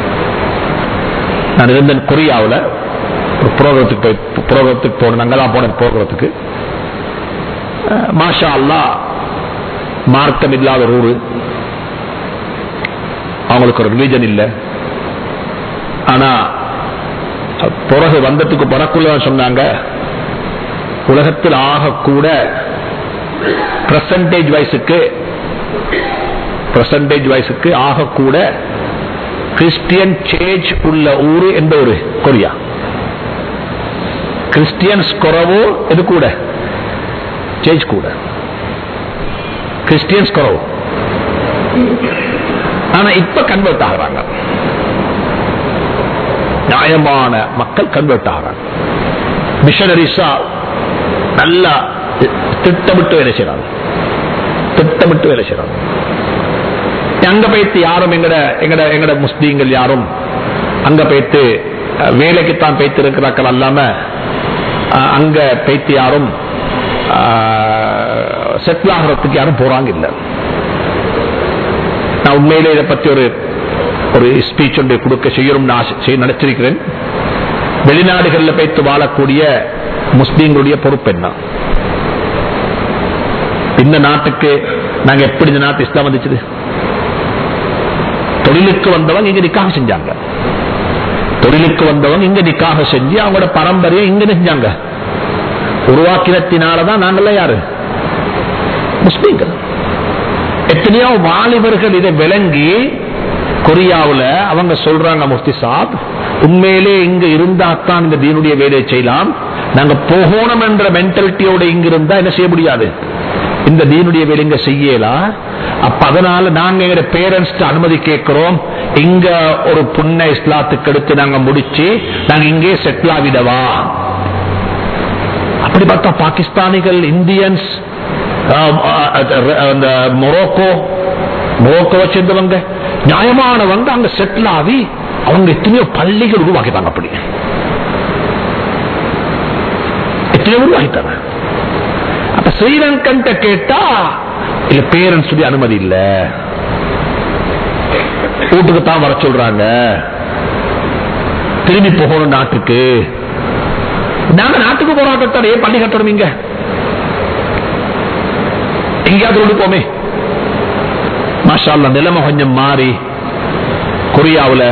நான் இருந்தேன் கொரியாவில் ஒரு புரோகிரத்துக்கு போய் புரோகிரத்துக்கு போனேன் அங்கெல்லாம் போனேன் புரோகிரத்துக்கு அஹ், மாஷா அல்லாஹ் மார்க்கம் இல்லாத ஒரு ஊரு அவங்களுக்கு ஒரு ரிலீஜன் இல்லை ஆனா பிறகு வந்ததுக்கு பிறக்குள்ள சொன்னாங்க உலகத்தில் ஆகக்கூட பிரசன்டேஜ் வயசுக்கு பிரசன்டேஜ் வயசுக்கு ஆகக்கூட கிறிஸ்டியன் சேஞ்ச் உள்ள ஊரு எந்த ஊரு கொரியா கிறிஸ்டியன்ஸ் குறவோ இது கூட சேஞ்ச் கூட கிறிஸ்டியன்ஸ் குறவு ஆனா இப்ப கன்வெர்ட் ஆகுறாங்க நியாயமான மக்கள் கன்வெர்ட் ஆகிறாங்க மிஷனரிஸா நல்லா திட்டமிட்டு வேலை செய்யறாங்க திட்டமிட்டு வேலை செய்யறாங்க அங்க போயிட்டு யாரும் எங்கட எங்கட எங்கட முஸ்லீம்கள் யாரும் அங்க போயிட்டு அஹ், வேலைக்குத்தான் போயிட்டு இருக்கிறாக்கள் அல்லாம அஹ், அங்க போயிட்டு யாரும் செட்டில் ஆகிறதுக்கு யாரும் போறாங்க இல்லை நான் உண்மையிலே இதை பத்தி ஒரு ஒரு ஸ்பீச் ஒன்றை கொடுக்க செய்யணும்னு ஆசை செய்ய நினைச்சிருக்கிறேன் வெளிநாடுகளில் வைத்து வாழக்கூடிய முஸ்லீம்களுடைய பொறுப்பு என்ன இந்த நாட்டுக்கு நாங்க எப்படி இந்த நாட்டு இஸ்லாம் வந்துச்சு தொழிலுக்கு வந்தவங்க இங்க நிக்காக செஞ்சாங்க தொழிலுக்கு வந்தவங்க இங்க நிக்காக செஞ்சு அவங்களோட பரம்பரையை இங்க செஞ்சாங்க உருவாக்கினத்தினாலதான் நாங்கெல்லாம் யாரு முஸ்லீம்கள் எத்தனையோ வாலிபர்கள் இதை விளங்கி கொரியாவுல அவங்க சொல்றாங்க முஃப்தி சாப் உண்மையிலே இங்க இருந்தா தான் இந்த தீனுடைய வேலையை செய்யலாம் நாங்க போகணும் என்ற மென்டாலிட்டியோட இங்க இருந்தா என்ன செய்ய முடியாது இந்த தீனுடைய வேலை இங்க செய்யலாம் அப்ப அதனால நாங்க எங்க பேரண்ட்ஸ் அனுமதி கேட்கிறோம் இங்க ஒரு புண்ண இஸ்லாத்துக்கு எடுத்து நாங்க முடிச்சு நாங்க இங்கே செட்டில் ஆகிடவா அப்படி பார்த்தா பாகிஸ்தானிகள் இந்தியன்ஸ் ஆஹ், ஆஹ், அந்த மொரோக்கோ மொரோக்கோவை சேர்ந்தவங்க நியாயமானவங்க அங்க செட்டில் ஆகி அவங்க எத்தனையோ பள்ளிகள் உருவாக்கிட்டாங்க அப்படி எத்தனையோ உருவாக்கிட்டாங்க அப்ப ஸ்ரீலங்கன் கேட்டா இல்ல பேரண்ட்ஸ் சொல்லி அனுமதி இல்ல வீட்டுக்கு தான் வர சொல்றாங்க திரும்பி போகணும் நாட்டுக்கு நாங்க நாட்டுக்கு போராட்டம் ஏன் பள்ளி கட்டணும் இங்க எங்கேயாவது கொண்டு போமே மாஷா அல்லாஹ் நிலைமை கொஞ்சம் மாறி கொரியாவுல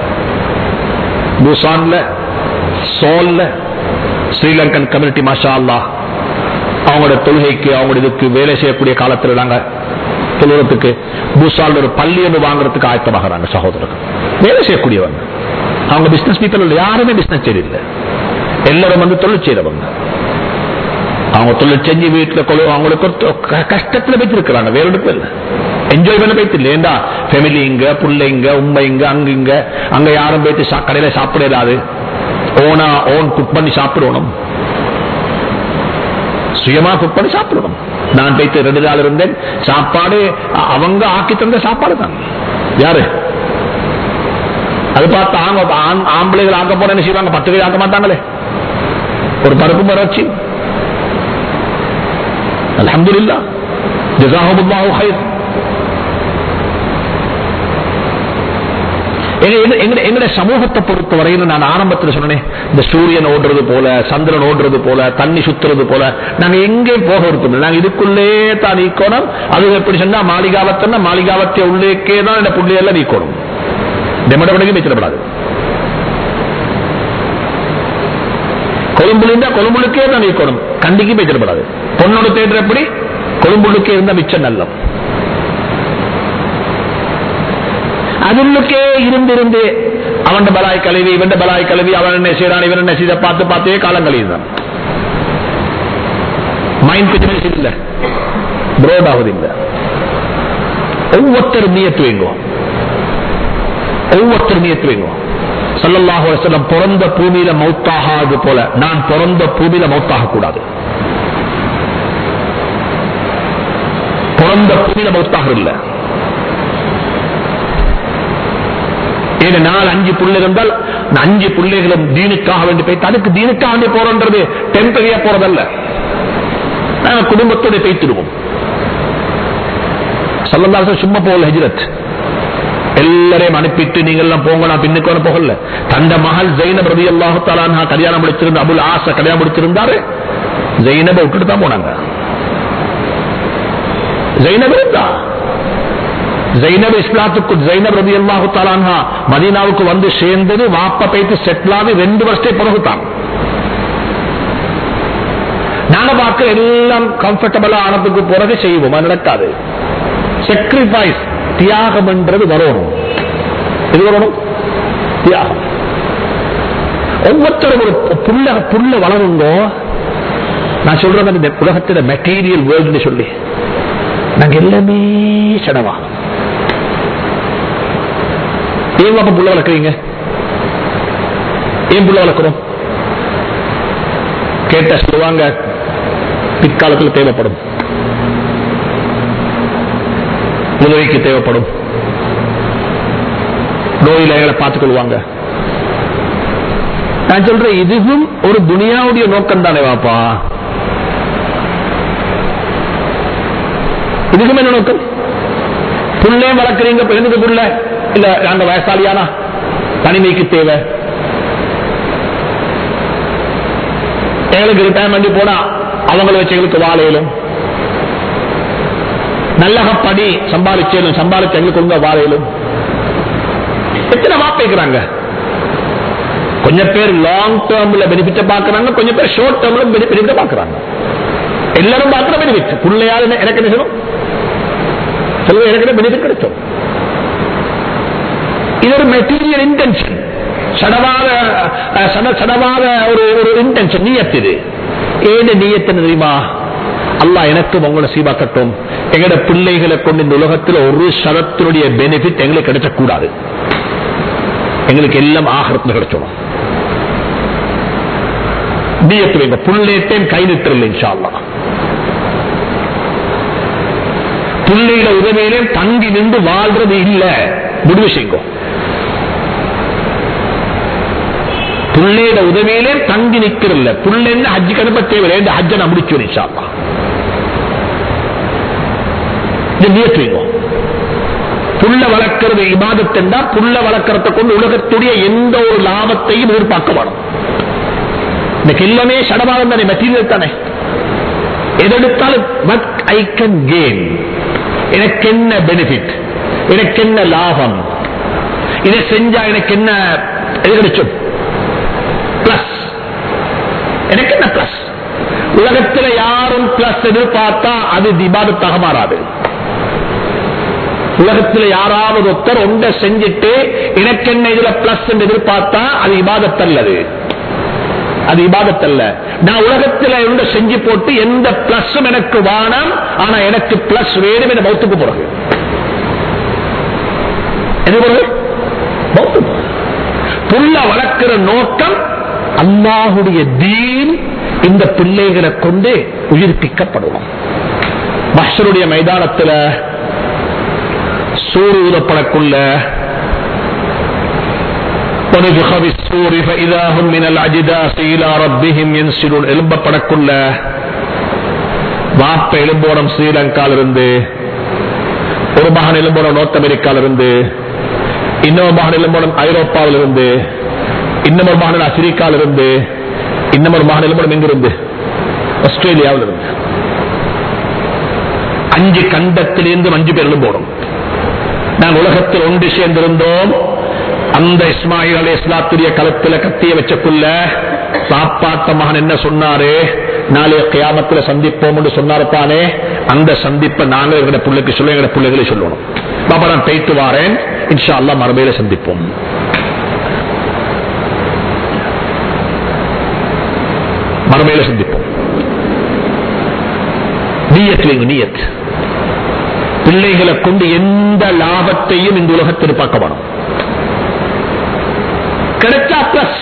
பூசான்ல சோல்ல ஸ்ரீலங்கன் கம்யூனிட்டி மாஷா அல்லாஹ் அவங்களோட தொழுகைக்கு அவங்களோட இதுக்கு வேலை செய்யக்கூடிய காலத்துல நாங்க தொழுகிறதுக்கு பூசால் ஒரு பள்ளி ஒன்று வாங்குறதுக்கு ஆயத்தமாகறாங்க சகோதரர்கள் வேலை செய்யக்கூடியவங்க அவங்க பிசினஸ் பீப்பிள் இல்லை யாருமே பிசினஸ் செய்யல எல்லாரும் வந்து தொழில் செய்யறவங்க அவங்க தொழில் செஞ்சு வீட்டுல கொழு அவங்களுக்கு ஒரு தொ- க- கஷ்டத்துல வச்சிருக்கிறாங்க வேற ஒன்றுக்கும் இல்லை என்ஜாய் பண்ண போயிட்டு இல்லை ஏண்டா ஃபேமிலி இங்க பிள்ளைங்க உண்மை இங்க அங்க இங்க அங்க யாரும் போயிட்டு சா- கடையில சாப்பிட இயலாது ஓனா ஓன் குக் பண்ணி சாப்பிடணும் சுயமா குக் பண்ணி சாப்பிடணும் நான் போயிட்டு ரெண்டு நாள் இருந்தேன் சாப்பாடு அ- அவங்க ஆக்கி தந்த சாப்பாடு தான் யாரு அது பார்த்து ஆங்க ஆண்- ஆம்பளைகள் ஆக்க போன என்ன செய்வாங்க பத்து பேர் ஆக்க மாட்டாங்களே ஒரு பருப்பு மரம் வச்சு அல்ஹம்துலில்லாஹ் ஜஸாஹுமுல்லாஹு ஹைர் எங்க- எங்க- எங்க- எங்களுடைய சமூகத்தை பொறுத்த வரையிலும் நான் ஆரம்பத்தில் சொன்னேன் இந்த சூரியன் ஓடுறது போல சந்திரன் ஓடுறது போல தண்ணி சுத்துறது போல நாங்க எங்கேயும் போக விருப்பம் நாங்க இதுக்குள்ளே தான் நீக்கணும் அது எப்படி சொன்னா மாளிகாவத்தன்னா மாளிகாவத்தை உள்ளேக்கே தான் இந்த புள்ளியெல்லாம் நீக்கணும் டெமடபடிக்கு வச்சிடப்படாது கொழும்புல கொழும்புலுக்கே தான் நீக்கணும் கண்டிக்கு வச்சிடப்படாது பொண்ணோட தேடுற எப்படி கொழும்புலுக்கே இருந்தா மிச்சம் நல்லம் அதுள்ளுக்கே இருந்திருந்து அவன் பலாய் கழுவி இவன் பலாய் கழுவி அவன் என்ன செய்யறான் இவன் என்ன செய்த பார்த்து பார்த்தே காலம் கழியுதான் மைண்ட் பிசினஸ் இல்ல ப்ரோட் ஆகுது இல்ல ஒவ்வொருத்தர் நியத்து வைங்கோ ஒவ்வொருத்தர் நியத்து வைங்கோ சல்லல்லாஹு அலைஹி வஸல்லம் பிறந்த பூமியில மௌத்தாகாது போல நான் பிறந்த பூமியில மௌத்தாக கூடாது பிறந்த பூமியில மௌத்தாக இல்லை ஏன்னா நாலு அஞ்சு புள்ளை இருந்தால் இந்த அஞ்சு பிள்ளைகளும் தீனுக்காக வேண்டி போயிட்டு அதுக்கு தீனுக்காக வேண்டி போறோன்றது டெம்பரரியா போறதல்ல நாங்க குடும்பத்தோட பேய்த்திடுவோம் சல்லல்லாஹு சும்மா போகல ஹஜ்ரத் எல்லாரையும் அனுப்பிட்டு நீங்க எல்லாம் போங்க நான் பின்னுக்கு வர போகல தந்த மகள் ஜெயினப் ரதி அல்லாஹு தலான்ஹா கல்யாணம் முடிச்சிருந்த அபுல் ஆசை கல்யாணம் முடிச்சிருந்தாரு ஜெயினபை விட்டுட்டு தான் போனாங்க ஜெயினப் இருந்தா ஜைனப் இஸ்லாத்துக்கு ஜைனப் ரதி அல்லாஹு தலான்ஹா மதீனாவுக்கு வந்து சேர்ந்தது வாப்ப பைத்து செட்டில் ஆகி ரெண்டு வருஷத்தை பிறகுதான் நாங்க பார்க்க எல்லாம் கம்ஃபர்டபுளா ஆனதுக்கு பிறகு செய்வோம் அது நடக்காது sacrifice தியாகம் என்றது வரணும் இது வரணும் தியாகம் ஒவ்வொருத்தரும் ஒரு புள்ள புள்ள வளருங்கோ நான் சொல்றது இந்த உலகத்துல மெட்டீரியல் வேர்ல்டு சொல்லி நாங்க எல்லாமே செலவா ஏன் அப்ப புள்ள வளர்க்குறீங்க ஏன் புள்ள வளர்க்கிறோம் கேட்ட சொல்லுவாங்க பிற்காலத்தில் தேவைப்படும் உதவிக்கு தேவைப்படும் நோயில எங்களை பார்த்துக் கொள்வாங்க நான் சொல்றேன் இதுவும் ஒரு துனியாவுடைய நோக்கம் தானே வாப்பா இதுக்கும் என்ன நோக்கம் புள்ளே வளர்க்குறீங்க இப்ப எதுக்கு புள்ள இல்ல நாங்க வயசாலியானா தனிமைக்கு தேவை எங்களுக்கு ரிட்டையர்மெண்ட் போனா அவங்கள வச்சு எங்களுக்கு வாழையிலும் நல்லக படி சம்பாதிச்சேலும் சம்பாதிச்சு எங்களுக்கு ஒழுங்கா வாழையிலும் எத்தனை வாப்பைக்கிறாங்க கொஞ்சம் பேர் லாங் டேர்ம்ல பெனிஃபிட்ட பாக்குறாங்க கொஞ்சம் பேர் ஷார்ட் டேர்ம்ல பெனிஃபிட்ட பாக்குறாங்க எல்லாரும் பாக்குற பெனிஃபிட் பிள்ளையால் என்ன- எனக்கு என்ன செய்யணும் சொல்லுங்க எனக்கு பெனிஃபிட் கிடைச்சோம் இது ஒரு மெட்டீரியல் இன்டென்ஷன் சடவாத அஹ், சட- சடவாத ஒரு ஒரு இன்டென்ஷன் நீயத்து இது ஏது நீயத்து தெரியுமா அல்லாஹ் எனக்கும் உங்களை சீபாக்கட்டும் எங்கட பிள்ளைகளை கொண்டு இந்த உலகத்தில் ஒரு சதத்தினுடைய பெனிஃபிட் எங்களுக்கு கிடைச்சக்கூடாது எங்களுக்கு எல்லாம் ஆகரத்தில் கிடைச்சோம் நீயத்து வைங்க புள்ளேட்டையும் கை நிட்டுறல இன்ஷா அல்லாஹ் பிள்ளையில உதவியிலே தங்கி நின்று வாழ்றது இல்ல முடிவு செய்யுங்க பிள்ளையிட உதவியிலே தங்கி நிக்கிறல்ல புள்ளன்னு ஹஜ்ஜு கணுப்ப தேவையில்லை இந்த ஹஜ்ஜை நான் முடிச்சு நிச்சா நியற்றுவீங்க புள்ள வளர்க்கிறது இபாதத் என்றா புள்ள வளர்க்கறத கொண்டு உலகத்துடைய எந்த ஒரு லாபத்தையும் எதிர்பார்க்க வேணும் இன்னைக்கு எல்லாமே சடபாகம் தானே மெட்டீரியல் தானே எதெடுத்தாலும் what I can gain எனக்கு என்ன பெனிஃபிட் எனக்கு என்ன லாபம் இதை செஞ்சா எனக்கு என்ன எது கிடைச்சும் பிளஸ் எனக்கு என்ன பிளஸ் உலகத்தில் யாரும் பிளஸ் எதிர்பார்த்தா அது திபாதத்தாக மாறாது உலகத்தில் யாராவது ஒருத்தர் ஒன்றை செஞ்சுட்டு எனக்கு என்ன இதுல பிளஸ் என்று எதிர்பார்த்தா அது இபாதத்தல்லது அது இபாதத்தல்ல நான் உலகத்தில் ஒன்றை செஞ்சு போட்டு எந்த பிளஸும் எனக்கு வானம் ஆனா எனக்கு பிளஸ் வேணும் என மௌத்துக்கு போறது எது போறது மௌத்துக்கு போறது. புள்ள வளர்க்கிற நோக்கம் அல்லாஹுடைய தீன் இந்த பிள்ளைகளை கொண்டு உயிர்ப்பிக்கப்படும் மஷருடைய மைதானத்தில் சூறு ஊதப்படக்குள்ள ونفخ بالسور فإذا هم من الأجداث إلى ربهم ينسلون எழும்பப்படக்குள்ள வாப்ப எலும்போடம் ஸ்ரீலங்கால இருந்து ஒரு மகன் எலும்போடம் நோர்த் அமெரிக்கால இருந்து இன்னொரு மகன் எலும்போடம் ஐரோப்பாவில் இருந்து இன்னமொரு மகன் அமெரிக்கால இருந்து இன்னமொரு மகன் எலும்போடம் எங்கிருந்து ஆஸ்திரேலியாவில் இருந்து அஞ்சு கண்டத்திலிருந்து அஞ்சு பேர் எலும்போடும் நான் உலகத்தில் ஒன்று சேர்ந்திருந்தோம் அந்த இஸ்மாயில் அலி இஸ்லாத்துடைய களத்துல கத்திய வச்சக்குள்ள சாப்பாட்ட மகன் என்ன சொன்னாரு நாளைய கியாமத்துல சந்திப்போம் என்று சொன்னாருப்பானே அந்த சந்திப்பை நாங்க எங்க பிள்ளைக்கு சொல்ல எங்க பிள்ளைகளை சொல்லணும் பாப்பா நான் போயிட்டு வாரேன் இன்ஷா அல்லா மறுமையில சந்திப்போம் மறுமையில சந்திப்போம் நீயத் வைங்க நீயத் பிள்ளைகளை கொண்டு எந்த லாபத்தையும் இந்த உலகத்தில் பார்க்க வேணும் கிடைச்சா பிளஸ்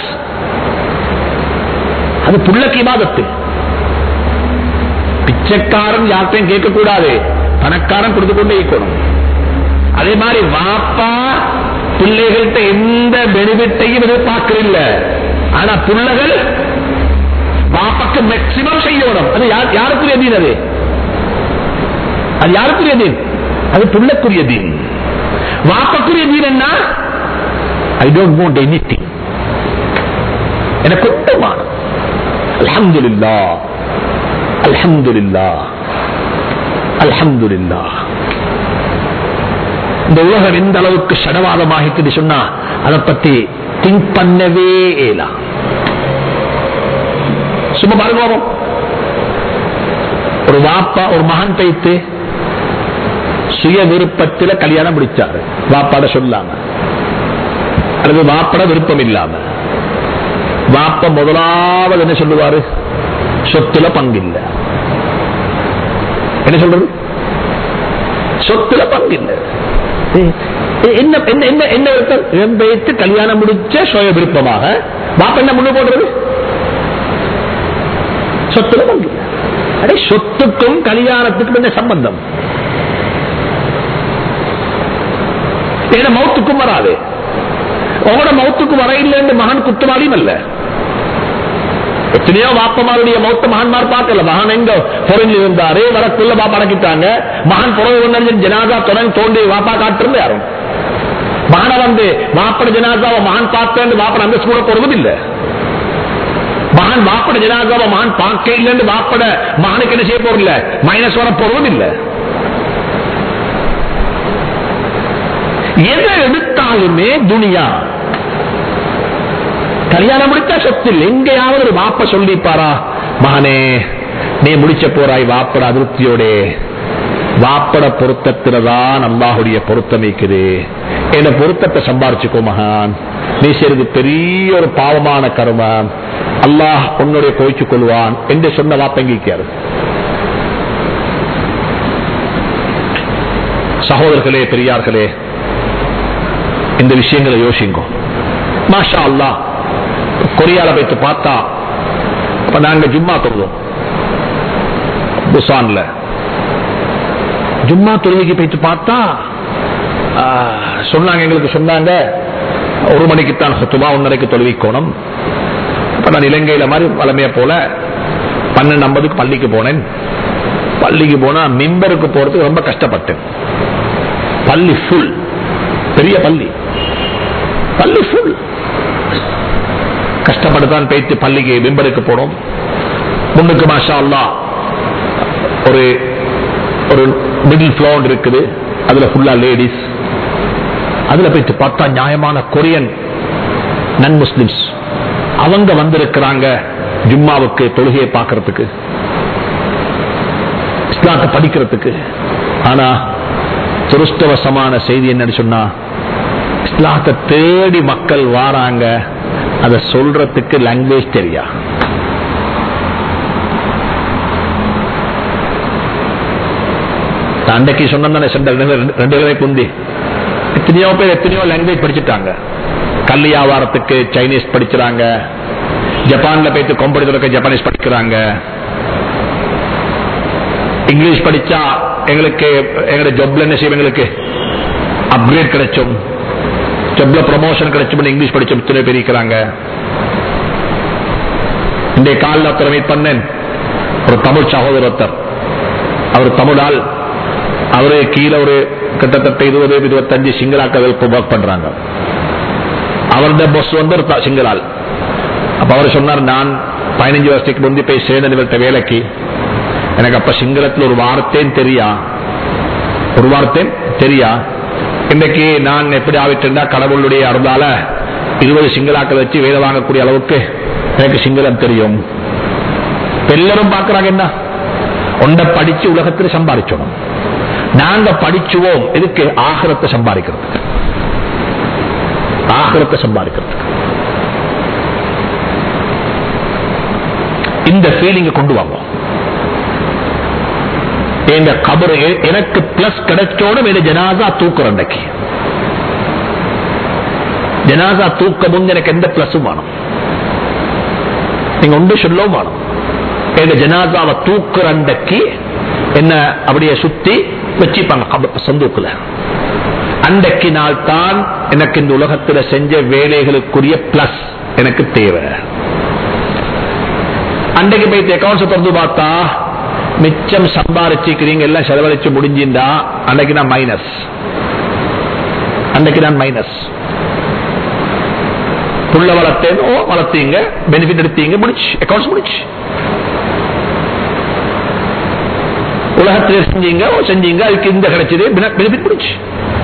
அது புள்ளக்கு இபாதத்து பிச்சைக்காரன் யார்ட்டையும் கேட்கக்கூடாது பணக்காரன் கொடுத்து கொண்டே இருக்கணும் அதே மாதிரி வாப்பா பிள்ளைகள்கிட்ட எந்த பெனிஃபிட்டையும் எதிர்பார்க்கறில்ல ஆனா பிள்ளைகள் வாப்பாக்கு மேக்சிமம் செய்யணும் அது யார்- யாருக்குரிய தீன் அது அது யாருக்குரிய தீன் அது புள்ளக்குரிய தீன் வாப்பக்குரிய தீன் என்ன I don't want anything எனக்கு ஒட்டுமான அல்ஹம்துலில்லா அல்ஹம்துலில்லா அல்ஹம்துலில்லா இந்த உலகம் எந்த அளவுக்கு சடவாதமாகிக்குது சொன்னா அதை பத்தி திங்க் பண்ணவே இயலாம் சும்மா பாருங்க பாப்போம். ஒரு வாப்பா ஒரு மகன் தைத்து சுய விருப்பத்தில் கல்யாணம் முடிச்சாரு வாப்பாட சொல்லாம அல்லது வாப்பட விருப்பம் இல்லாம வாப்ப முதலாவது என்ன சொல்லுவாரு சொத்துல பங்கில்ல என்ன சொல்றது சொத்துல பங்கில்ல ஏ- ஏ- என்ன என்ன என்ன என்ன விருப்பம் இவன் வைத்து கல்யாணம் முடிச்ச சுய விருப்பமாக வாப்ப என்ன முன்னு போடுறது சொத்துல பங்கில்ல அடே சொத்துக்கும் கல்யாணத்துக்கும் என்ன சம்பந்தம் ஏன்னா மௌத்துக்கும் வராது உங்களோட மௌத்துக்கு வர இல்லைன்னு மகன் குற்றவாளியும் அல்ல எத்தனையோ வாப்பமாருடைய மௌத்த மகன்மார் பார்க்கல மகன் எங்க பொருள் இருந்தாரு வரக்குள்ள பாப்பா அடக்கிட்டாங்க மகன் புறவு ஒன்று ஜனாதா தொடர்ந்து தோண்டி வாப்பா காட்டுறது யாரும் மகனை வந்து வாப்பட ஜனாதாவை மகன் பார்த்தேன் வாப்பட அந்த கூட போறதும் இல்லை மகன் வாப்பட ஜனாதாவை மகன் பார்க்க இல்லைன்னு வாப்பட மகனுக்கு என்ன செய்ய போறதில்ல மைனஸ் வர போறதும் இல்லை எதை எடுத்தாலுமே துனியா கல்யாணம் முடிச்சா சொத்து இல்லை எங்கேயாவது ஒரு வாப்ப சொல்லிப்பாரா மகனே நீ முடிச்ச போறாய் வாப்பட அதிருப்தியோட வாப்பட பொருத்தத்துலதான் அல்லாஹுடைய பொருத்தம் இருக்குது என்ன பொருத்தத்தை சம்பாரிச்சுக்கோ மகான் நீ செய்றது பெரிய ஒரு பாவமான கருமம் அல்லாஹ் உன்னுடைய கோய்ச்சு கொள்வான் என்று சொன்ன வாப்பங்கிக்காரு சகோதரர்களே பெரியார்களே இந்த விஷயங்களை யோசிங்கோ மாஷா அல்லாஹ் கொரியால போயிட்டு பார்த்தா அப்ப நாங்க ஜும்மா தொழுதோம் புசான்ல ஜும்மா தொழுகைக்கு போயிட்டு பார்த்தா ஆ, சொன்னாங்க எங்களுக்கு சொன்னாங்க ஒரு மணிக்குத்தான் சுத்தமா ஒன்னரைக்கு தொழுவிக்கோணும் இப்ப நான் இலங்கையில மாதிரி வளமைய போல பன்னெண்டு ஐம்பதுக்கு பள்ளிக்கு போனேன் பள்ளிக்கு போனா மிம்பருக்கு போறதுக்கு ரொம்ப கஷ்டப்பட்டேன் பள்ளி ஃபுல் பெரிய பள்ளி பள்ளி ஃபுல் கஷ்டப்பட்டு தான் போயிட்டு பள்ளிக்கு மிம்பருக்கு போனோம் முன்னுக்கு மாஷா அல்லாஹ் ஒரு ஒரு மிடில் ஃப்ளோர் இருக்குது அதுல ஃபுல்லா லேடிஸ் அதுல போயிட்டு பார்த்தா நியாயமான கொரியன் நன் முஸ்லிம்ஸ் அவங்க வந்திருக்கிறாங்க ஜும்மாவுக்கு தொழுகையை பார்க்கறதுக்கு இஸ்லாத்தை படிக்கிறதுக்கு ஆனா துருஷ்டவசமான செய்தி என்னன்னு சொன்னா இஸ்லாத்தை தேடி மக்கள் வாராங்க அதை சொல்றதுக்கு லாங்குவேஜ் தெரியா நான் அன்றைக்கு சொன்னேன் ரெண்டு பேரை குந்தி எத்தனையோ பேர் எத்தனையோ லாங்குவேஜ் படிச்சுட்டாங்க கல் வியாபாரத்துக்கு சைனீஸ் படிக்கிறாங்க ஜப்பான்ல போயிட்டு கம்பெனி ஜப்பானீஸ் படிக்கிறாங்க இங்கிலீஷ் படிச்சா எங்களுக்கு எங்களுடைய ஜொப்ல என்ன செய்யும் எங்களுக்கு அப்கிரேட் கிடைச்சும் ஜொப்ல ப்ரமோஷன் கிடைச்சும் இங்கிலீஷ் படிச்சோம் இத்தனை பேர் இருக்கிறாங்க இந்த காலில் ஒருத்தர் மீட் பண்ணேன் ஒரு தமிழ் சகோதரர் ஒருத்தர் அவர் தமிழால் அவரு கீழே ஒரு கிட்டத்தட்ட இருபது இருபத்தஞ்சு சிங்களாக்கள் ஒர்க் பண்றாங்க அவருடைய பொஸ் வந்து ஒரு த- சிங்களால் அப்ப அவர் சொன்னார் நான் பதினஞ்சு வருஷத்துக்கு முந்தி போய் சேர்ந்த இவர்கிட்ட வேலைக்கு எனக்கு அப்ப சிங்களத்தில் ஒரு வார்த்தையும் தெரியா ஒரு வார்த்தையும் தெரியா இன்னைக்கு நான் எப்படி ஆவிட்டா கடவுளுடைய அருளால இருபது சிங்களாக்கள் வச்சு வேலை வாங்கக்கூடிய அளவுக்கு எனக்கு சிங்களம் தெரியும் இப்ப எல்லாரும் பார்க்கறாங்க என்ன ஒன்றை படிச்சு உலகத்தில் சம்பாதிச்சோம் நாங்க படிச்சுவோம் இதுக்கு ஆகரத்தை சம்பாதிக்கிறதுக்கு ஆகரத்தை சம்பாதிக்கிறதுக்கு இந்த ஃபீலிங்க கொண்டு வாங்க இந்த கபரு எனக்கு பிளஸ் கிடைச்சோடும் இது ஜனாசா தூக்குற அன்னைக்கு ஜனாசா தூக்க முன் எனக்கு எந்த பிளஸும் வேணும் நீங்க ஒன்று சொல்லவும் வேணும் எங்க ஜனாசாவை தூக்குற அன்னைக்கு என்ன அப்படியே சுத்தி வச்சுப்பாங்க கப- சந்தூக்குல அன்றைக்கு நாள் தான் எனக்கு இந்த உலகத்தில் செஞ்ச வேலைகளுக்குரிய பிளஸ் எனக்கு தேவை அன்றைக்கு போய் அக்கௌண்ட்ஸ் திறந்து பார்த்தா மிச்சம் சம்பாரிச்சுக்கிறீங்க எல்லாம் செலவழிச்சு முடிஞ்சிருந்தா அன்னைக்கு நான் மைனஸ் அன்னைக்கு நான் மைனஸ் புள்ள வளர்த்தேன் ஓ வளர்த்தீங்க பெனிஃபிட் எடுத்தீங்க முடிச்சு அக்கௌண்ட்ஸ் முடிச்சு உலகத்தில் செஞ்சீங்க ஓ செஞ்சீங்க அதுக்கு இந்த கிடைச்சது பெனிஃபிட் முடிச்சு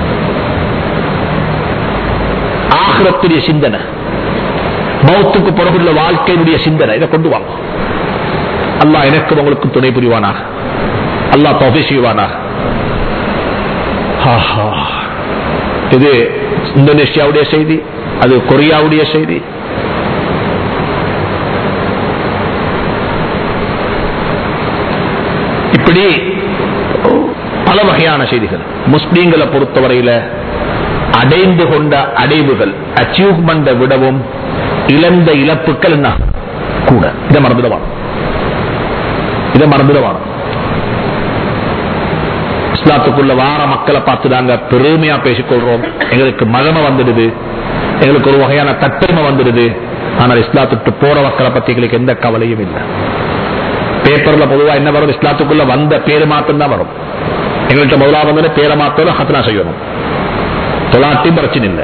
ஆகிரத்துடைய சிந்தனை மௌத்துக்கு பிறகுள்ள வாழ்க்கையினுடைய சிந்தனை இதை கொண்டு வாங்க அல்லாஹ் எனக்கு உங்களுக்கு துணை புரிவானா அல்லாஹ் தொகை செய்வானா ஆஹா. இது இந்தோனேஷியாவுடைய செய்தி அது கொரியாவுடைய செய்தி இப்படி பல வகையான செய்திகள் முஸ்லீம்களை பொறுத்தவரையில அடைந்து கொண்ட அடைவுகள் அச்சீவ்மெண்ட விடவும் இழந்த இழப்புகள் என்ன கூட இதை மறந்துடுவான் இதை மறந்துடுவான் இஸ்லாத்துக்குள்ள வார மக்களை பார்த்து நாங்க பெருமையா பேசிக்கொள்றோம் எங்களுக்கு மகம வந்துடுது எங்களுக்கு ஒரு வகையான தட்டமை வந்துடுது ஆனால் இஸ்லாத்துக்கு போற மக்களை பத்தி எங்களுக்கு எந்த கவலையும் இல்லை பேப்பர்ல பொதுவா என்ன வரும் இஸ்லாத்துக்குள்ள வந்த பேரு மாற்றம் தான் வரும் எங்கள்கிட்ட முதலாவது வந்து பேரை மாத்தணும் ஹத்னா செய்யணும் தொலாட்டியும் பிரச்சனை இல்லை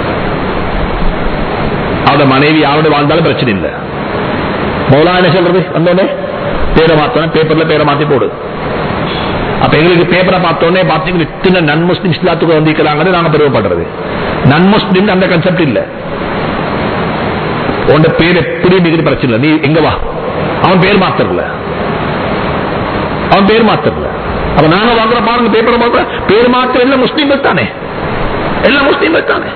அவரோட மனைவி யாரோட வாழ்ந்தாலும் பிரச்சனை இல்லை முதலா என்ன சொல்றது வந்தோடனே பேரை மாத்தணும் பேப்பர்ல பேரை மாத்தி போடு அப்ப எங்களுக்கு பேப்பரை பார்த்தோன்னே பாத்தீங்கன்னா இத்தனை நன் முஸ்லிம் இஸ்லாத்துக்கு வந்திருக்கிறாங்கன்னு நாங்க பெருமைப்படுறது நன் முஸ்லிம் அந்த கன்செப்ட் இல்ல உன் பேர் எப்படி மிகுதி பிரச்சனை இல்லை நீ எங்க வா அவன் பேர் மாத்தரல அவன் பேர் மாத்தரல அப்ப நாங்க வாங்குற பாருங்க பேப்பரை மாத்திர பேர் மாத்திர எல்லாம் முஸ்லீம்கள் தானே எல்லாம் முஸ்லீம்கள் தானே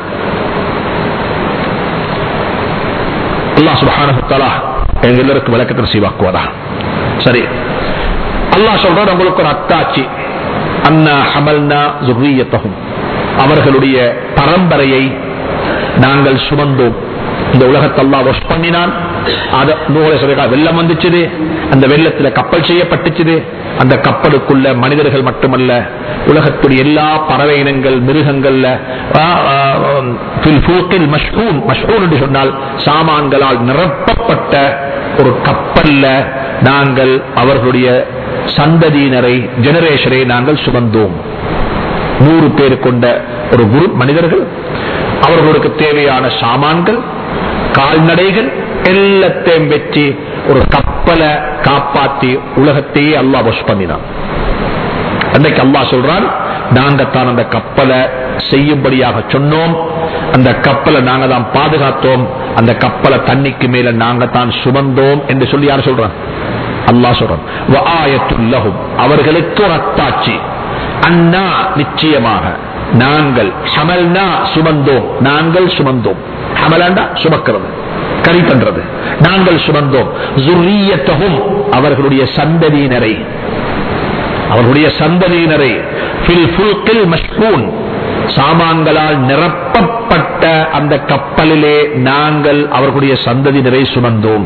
அல்லாஹ் சுப்ஹானஹு வ தஆலா எங்க எல்லாருக்கும் விளக்கத்தை நசீவாக்குவாரா சரி அல்லாஹ் சொல்றார் உங்களுக்கு ஒரு அத்தாட்சி அண்ணா ஹமல்னா ஜுர்ரியத்தகும் அவர்களுடைய பரம்பரையை நாங்கள் சுமந்தோம் இந்த உலகத்தை அல்லாஹ் வாஷ் பண்ணினான் அத நூலை சொல்ல வெள்ளம் வந்துச்சுது அந்த வெள்ளத்துல கப்பல் செய்யப்பட்டுச்சுது அந்த கப்பலுக்குள்ள மனிதர்கள் மட்டுமல்ல உலகத்துடைய எல்லா பறவை இனங்கள் மிருகங்கள்ல ஆ, ஆ, ஃபில் ஃபுல்கில் மஷ்ஹூன் மஷ்ஹூன் என்று சொன்னால் சாமான்களால் நிரப்பப்பட்ட ஒரு கப்பல்ல நாங்கள் அவர்களுடைய சந்ததியினரை ஜெனரேஷனை நாங்கள் சுமந்தோம் நூறு பேர் கொண்ட ஒரு குரூப் மனிதர்கள் அவர்களுக்கு தேவையான சாமான்கள் கால்நடைகள் எல்லாத்தையும் வச்சு ஒரு கப்பலை காப்பாத்தி உலகத்தையே அல்லாஹ் வாஷ் பண்ணினான் அன்றைக்கு அல்லாஹ் சொல்றான் நாங்க தான் அந்த கப்பலை செய்யும்படியாக சொன்னோம் அந்த கப்பலை நாங்க தான் பாதுகாத்தோம் அந்த கப்பலை தண்ணிக்கு மேல நாங்க தான் சுமந்தோம் என்று சொல்லி யார் சொல்றான் அல்லாஹ் சொல்றான் வஆயத்துல் லஹும். அவர்களுக்கு ஒரு அத்தாட்சி அண்ணா நிச்சயமாக நாங்கள் ஹமல்னா சுமந்தோம் நாங்கள் சுமந்தோம் ஹமலாண்டா சுமக்கிறது கரி பண்றது நாங்கள் சுமந்தோம் ஜுர்ரியத்தஹும் அவர்களுடைய சந்ததியினரை அவர்களுடைய சந்ததியினரை ஃபில் ஃபுல்கில் மஷ்கூன் சாமான்களால் நிரப்பப்பட்ட அந்த கப்பலிலே நாங்கள் அவர்களுடைய சந்ததியினரை சுமந்தோம்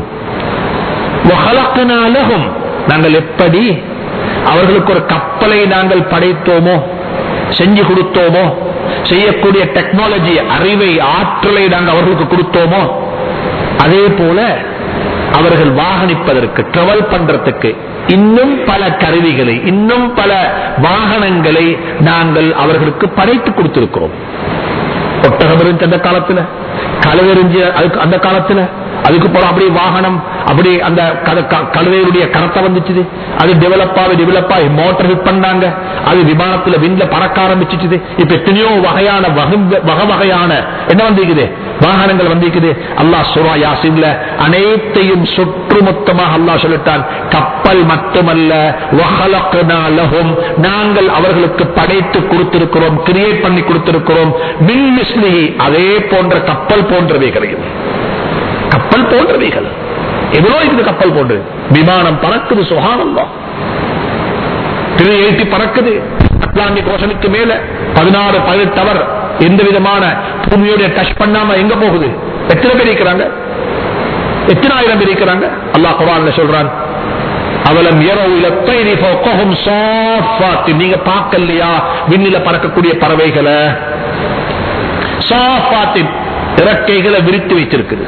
وَخَلَقْنَا لَهُمْ. நாங்கள் எப்படி அவர்களுக்கு ஒரு கப்பலை நாங்கள் படைத்தோமோ செஞ்சு கொடுத்தோமோ செய்யக்கூடிய டெக்னாலஜி அறிவை ஆற்றலை நாங்கள் அவர்களுக்கு கொடுத்தோமோ அதே போல அவர்கள் வாகனிப்பதற்கு டிராவல் பண்றதுக்கு இன்னும் பல கருவிகளை இன்னும் பல வாகனங்களை நாங்கள் அவர்களுக்கு படைத்து கொடுத்திருக்கிறோம் ஒட்டகம் இருந்துச்சு அந்த காலத்துல கழுவு இருந்துச்சு அதுக்கு அந்த காலத்துல அதுக்கு போல அப்படியே வாகனம் அப்படி அந்த கழுதையுடைய கரத்தை வந்துச்சு அது டெவலப் ஆகி டெவலப் ஆகி மோட்டர் ஹிட் பண்ணாங்க அது விமானத்துல விண்ல பறக்க ஆரம்பிச்சிச்சு இப்ப எத்தனையோ வகையான வகை- வகை வகையான என்ன வந்திருக்குது வாகனங்கள் வந்திருக்குது அல்லாஹ் சுரா யாசின்ல அனைத்தையும் சுற்று மொத்தமாக அல்லாஹ் சொல்லிட்டான் கப்பல் மட்டுமல்ல வஹலக்னா லஹும். நாங்கள் அவர்களுக்கு படைத்து கொடுத்திருக்கிறோம் கிரியேட் பண்ணி கொடுத்திருக்கிறோம் மின் மிஸ்லிஹி அதே போன்ற கப்பல் போன்றவைகளையும் கப்பல் போன்றவைகள் எவ்வளோ இருக்குது கப்பல் போன்று விமானம் பறக்குது சுகானந்தம் திரு ஏற்றி பறக்குது அட்லாண்டிக் ஓசனுக்கு மேல பதினாறு பதினெட்டு அவர் எந்த விதமான பூமியோட டச் பண்ணாம எங்க போகுது எத்தனை பேர் இருக்கிறாங்க எத்தனை ஆயிரம் பேர் இருக்கிறாங்க அல்லாஹ் குரான்ல சொல்றான் அவலம் இரவு இலத்தைரி ஃபௌகஹும் சாஃபாத் நீங்க பார்க்கலையா விண்ணில பறக்கக்கூடிய பறவைகளை சாஃபாத்தின் இறக்கைகளை விரித்து வைத்திருக்குது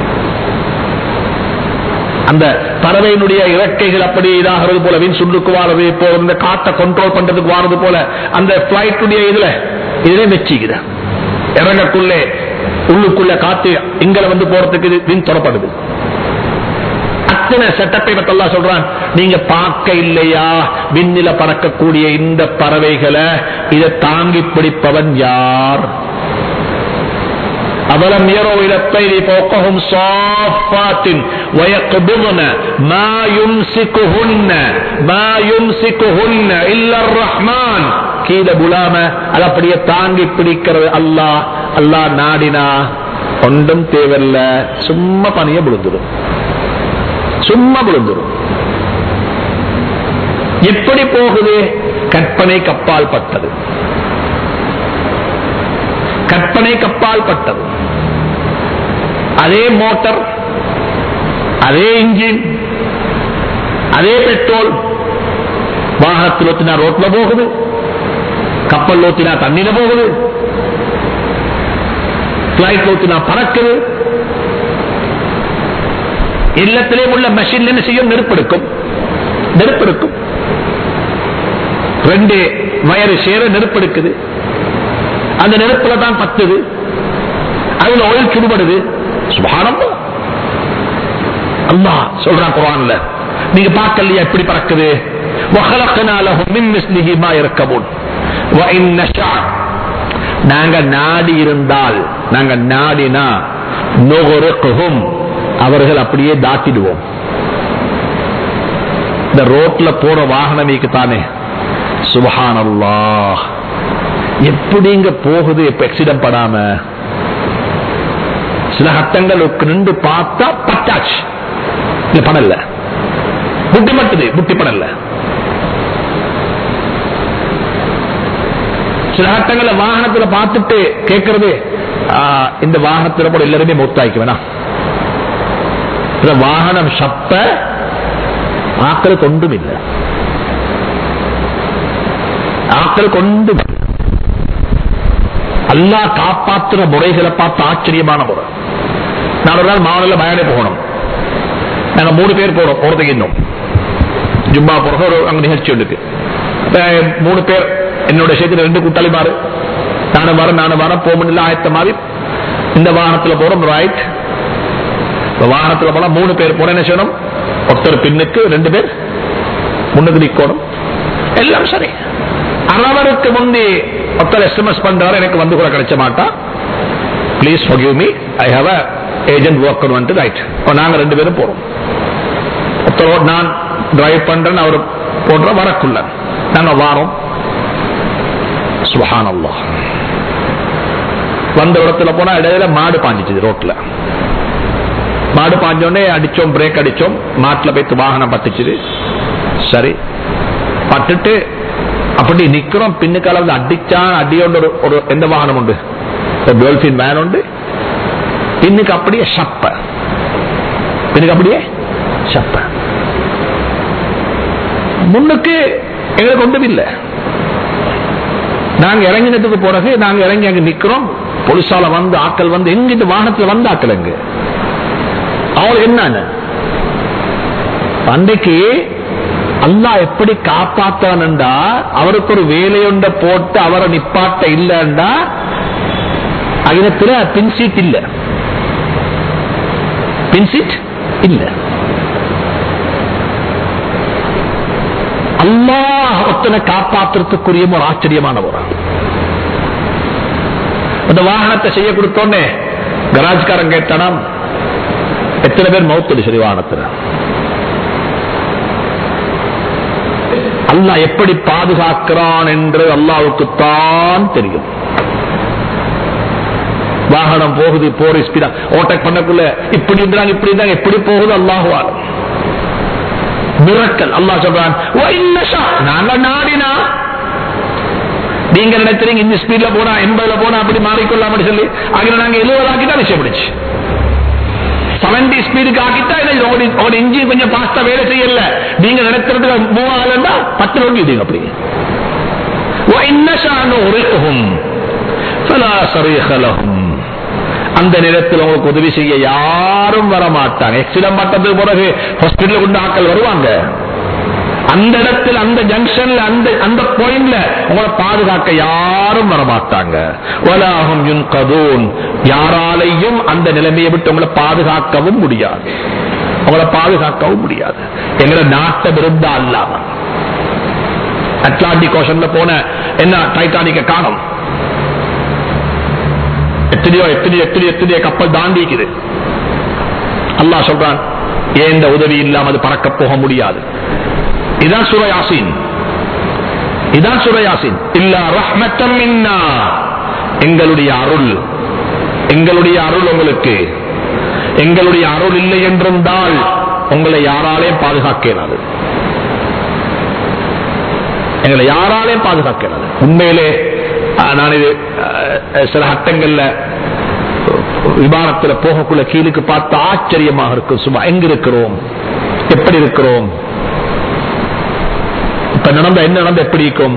அந்த பறவையினுடைய இறக்கைகள் அப்படி இதாகிறது போல வின் சுண்டுக்கு வாரது இப்போ இந்த காட்டை கண்ட்ரோல் பண்றதுக்கு வாரது போல அந்த பிளைட்டுடைய இதுல இதே வச்சுக்குது இறங்கக்குள்ளே உள்ளுக்குள்ள காத்து இங்கல வந்து போறதுக்கு இது வின் தொடப்படுது அத்தனை செட்டப்பை பத்தெல்லாம் சொல்றான் நீங்க பார்க்க இல்லையா விண்ணில பறக்கக்கூடிய இந்த பறவைகளை இதை தாங்கி பிடிப்பவன் யார் أولم يروا إلى الطير فوقهم صافات ويقبضن ما يمسكهن ما يمسكهن إلا الرحمن கீழே புலாம அது அப்படியே தாங்கி பிடிக்கிறது அல்லாஹ் அல்லாஹ் நாடினா ஒன்றும் தேவையில்ல சும்மா பணிய விழுந்துடும் சும்மா விழுந்துடும் எப்படி போகுது கற்பனை கப்பால் பட்டது கற்பனை கப்பால் பட்டது அதே மோட்டார் அதே இன்ஜின் அதே பெட்ரோல் வாகனத்தில் ஊத்தினா ரோட்ல போகுது கப்பல் ஊத்தினா தண்ணியில போகுது பிளைட் ஊத்தினா பறக்குது இல்லத்திலே உள்ள மெஷின் என்ன செய்யும் நெருப்பெடுக்கும் நெருப்பெடுக்கும் ரெண்டு வயறு சேர நெருப்பெடுக்குது அந்த நெருப்புல தான் பத்துது அதுல ஒயில் சுடுபடுது சுபானம் அல்லா சொல்றான் குரான்ல நீங்க பார்க்கலையா எப்படி பறக்குது وَخَلَقْنَا لَهُم مِّن مِّثْلِهِ مَا يَرْكَبُونَ وَإِن نَّشَأْ நாங்க நாடி இருந்தால் நாங்க நாடினா நுகருக்குஹும் அவர்கள் அப்படியே தாட்டிடுவோம் இந்த ரோட்ல போற வாகனமிக்கு தானே சுபஹானல்லாஹ் எப்படிங்க போகுது இப்ப எக்ஸிடென்ட் படாம சில கட்டங்களுக்கு நின்று பார்த்தா பட்டாச்சு இல்ல படல புட்டி மட்டுது புட்டி படல சில கட்டங்கள வாகனத்துல பார்த்துட்டு கேட்கறது ஆ, இந்த வாகனத்துல கூட எல்லாருமே மூத்தாய்க்கு வேணாம் இந்த வாகனம் சப்ப ஆக்களுக்கு ஒன்றும் இல்லை ஆக்களுக்கு ஒன்றும் இல்லை. அல்லாஹ் காப்பாற்றுற முறைகளை பார்த்து ஆச்சரியமான முறை நான் ஒரு நாள் மாவட்ட பயணம் போகணும் நாங்க மூணு பேர் போறோம் போறதுக்கு இன்னும் ஜும்மா போறது ஒரு அங்க நிகழ்ச்சி ஒன்றுக்கு அப்ப மூணு பேர் என்னோட சேர்த்து ரெண்டு கூட்டாளி மாறு நானும் வரேன் நானும் வரேன் போக முடியல ஆயத்த மாதிரி இந்த வாகனத்துல போறோம் ரைட் வாகனத்துல போனா மூணு பேர் போன என்ன செய்யணும் ஒருத்தர் பின்னுக்கு ரெண்டு பேர் முன்னுக்கு நிக்கணும் எல்லாம் சரி அரவருக்கு முந்தி ஒருத்தர் எஸ்எம்எஸ் பண்றாரு எனக்கு வந்து கூட கிடைச்ச மாட்டா please forgive me I have a agent worker வந்து ரைட் நாங்க ரெண்டு பேரும் போறோம் ஒருத்தர் நான் டிரைவ் பண்றேன் அவர் போடுற வரக்குள்ள நாங்க வாரோம் சுஹான் அல்லாஹ் வந்த இடத்துல போனா இடையில மாடு பாஞ்சிச்சு ரோட்ல மாடு பாஞ்சோடனே அடிச்சோம் பிரேக் அடிச்சோம் மாட்டுல போய் வாகனம் பட்டுச்சு சரி பட்டுட்டு அப்படி நிக்கிறோம் பின்னுக்கால வந்து அடிச்சான் அடியோட ஒரு ஒரு எந்த வாகனம் உண்டு ஒரு டோல்பின் வேன் உண்டு பின்னுக்கு அப்படியே சப்ப பின்னுக்கு அப்படியே சப்ப முன்னுக்கு எங்களுக்கு ஒன்றும் இல்லை நாங்க இறங்கினதுக்கு பிறகு நாங்க இறங்கி அங்க நிக்கிறோம் பொலிசால வந்து ஆட்கள் வந்து எங்க இந்த வாகனத்துல வந்து ஆட்கள் எங்க அவங்களுக்கு என்ன அன்றைக்கு அல்லாஹ் எப்படி காப்பாத்தான்டா அவருக்கு ஒரு வேலையொண்ட போட்டு அவரை நிப்பாட்ட இல்லண்டா அகிலத்துல பின் சீட் இல்ல பின் சீட் இல்ல அல்லாஹ் ஒத்தனை காப்பாற்றுறதுக்குரிய ஒரு ஆச்சரியமான ஒரு அந்த வாகனத்தை செய்ய கொடுத்தோன்னே கராஜ்காரன் கேட்டானா எத்தனை பேர் மௌத்தடி சரி வாகனத்துல அல்லாஹ் எப்படி பாதுகாக்கிறான் என்று அல்லாவுக்கு தான் தெரியும் வாகனம் போகுது போற ஸ்பீடா ஓட்டக் பண்ணக்குள்ள இப்படி இருந்தாங்க இப்படி இருந்தாங்க எப்படி போகுது அல்லாஹுவால் மிரக்கல் அல்லாஹ் சொல்றான் "வ இன்னஷா", நாங்க நாடினா நீங்க நினைக்கிறீங்க இந்த ஸ்பீட்ல போனா எண்பதுல போனா அப்படி மாறிக்கொள்ளாம சொல்லி ஆகிற நாங்க எழுபது ஆக்கிட்டா விஷயம் பிடிச்சு செவன்டி ஸ்பீடுக்கு ஆக்கிட்டா இது ஒரு ஒரு இன்ஜின் கொஞ்சம் பாஸ்டா வேலை செய்யல நீங்க நினைக்கிறது மூவ் ஆகலன்னா பத்து ரோடு இதுங்க அப்படி وَإِنَّشَأْ نُغْرِقْهُمْ فَلَا صَرِيخَ لَهُمْ அந்த நேரத்தில் உங்களுக்கு உதவி செய்ய யாரும் வர மாட்டாங்க எக்ஸிடம் பட்டதுக்கு பிறகு ஹாஸ்பிட்டல் கொண்டு ஆட்கள் வருவாங்க அந்த இடத்துல அந்த ஜங்ஷன்ல அந்த அந்த பாயிண்ட்ல உங்களை பாதுகாக்க யாரும் வர மாட்டாங்க வலாகும் யுன்கதூன் யாராலையும் அந்த நிலைமையை விட்டு உங்களை பாதுகாக்கவும் முடியாது உங்களை பாதுகாக்கவும் முடியாது எங்களை நாட்டை விருந்தா அல்லாம அட்லாண்டிக் ஓஷன்ல போன என்ன டைட்டானிக்க காணும் எத்தனையோ எத்தனையோ எத்தனையோ எத்தனையோ கப்பல் தாண்டிக்குது அல்லாஹ் சொல்றான் ஏன் இந்த உதவி இல்லாம அது பறக்க போக முடியாது இதான் சுரயாசின் இதான் சுரயாசின் இல்ல ரஹ்மத்தம் மின்னா எங்களுடைய அருள் எங்களுடைய அருள் உங்களுக்கு எங்களுடைய அருள் இல்லை என்றிருந்தால் உங்களை யாராலையும் பாதுகாக்க இயலாது எங்களை யாராலையும் பாதுகாக்க இயலாது உண்மையிலே அஹ், நான் இது அஹ், சில ஹட்டங்கள்ல விமானத்துல போகக்குள்ள கீழுக்கு பார்த்து ஆச்சரியமாக இருக்கும் சும்மா எங்க இருக்கிறோம் எப்படி இருக்கிறோம் இப்ப நடந்த என்ன நடந்த எப்படி இருக்கும்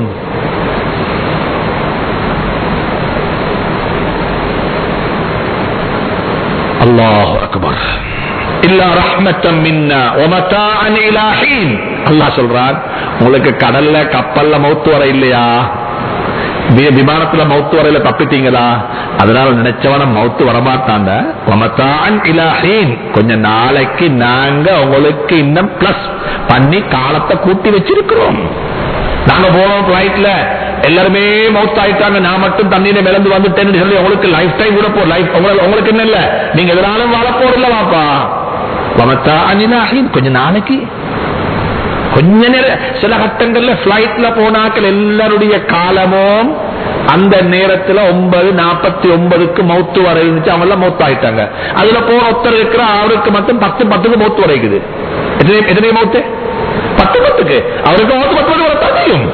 அல்லாஹ் அக்பர் இல்லா ரஹ்மத்தம் மின்னா ஒமத்தான் இலா ஹீன் அல்லாஹ் சொல்றான் உங்களுக்கு கடல்ல கப்பல்ல மௌத்து வர இல்லையா வி- விமானத்துல மௌத்து வரையில தப்பிட்டீங்களா அதனால நினைச்சவன மௌத்து வரமாட்டாங்க ஒமத்தான் இலா ஹீன் கொஞ்ச நாளைக்கு நாங்க உங்களுக்கு இன்னும் பிளஸ் பண்ணி காலத்தை கூட்டி வச்சிருக்கிறோம் நாங்க போனோம் பிளைட்ல எல்லாருமே மவுத் ஆயிட்டாங்க நான் மட்டும் தண்ணீரை மிளந்து வந்துட்டேன்னு சொல்லி உங்களுக்கு லைஃப் டைம் கூட போ லைஃப் உங்களுக்கு என்ன இல்ல நீங்க எதனாலும் வாழ போறல வாப்பா வமத்தா அஞ்சினாகின் கொஞ்ச நாளைக்கு கொஞ்ச நேரம் சில கட்டங்கள்ல பிளைட்ல போனாக்கள் எல்லாருடைய காலமும் அந்த நேரத்துல ஒன்பது நாற்பத்தி ஒன்பதுக்கு மௌத்து வரை இருந்துச்சு அவங்க எல்லாம் மௌத்து ஆயிட்டாங்க அதுல போன ஒருத்தர் இருக்கிற அவருக்கு மட்டும் பத்து பத்துக்கு மௌத்து வரைக்குது எத்தனை எத்தனை மௌத்து பத்து பத்துக்கு அவருக்கு மௌத்து பத்து பத்து வரத்தான் செய்யும்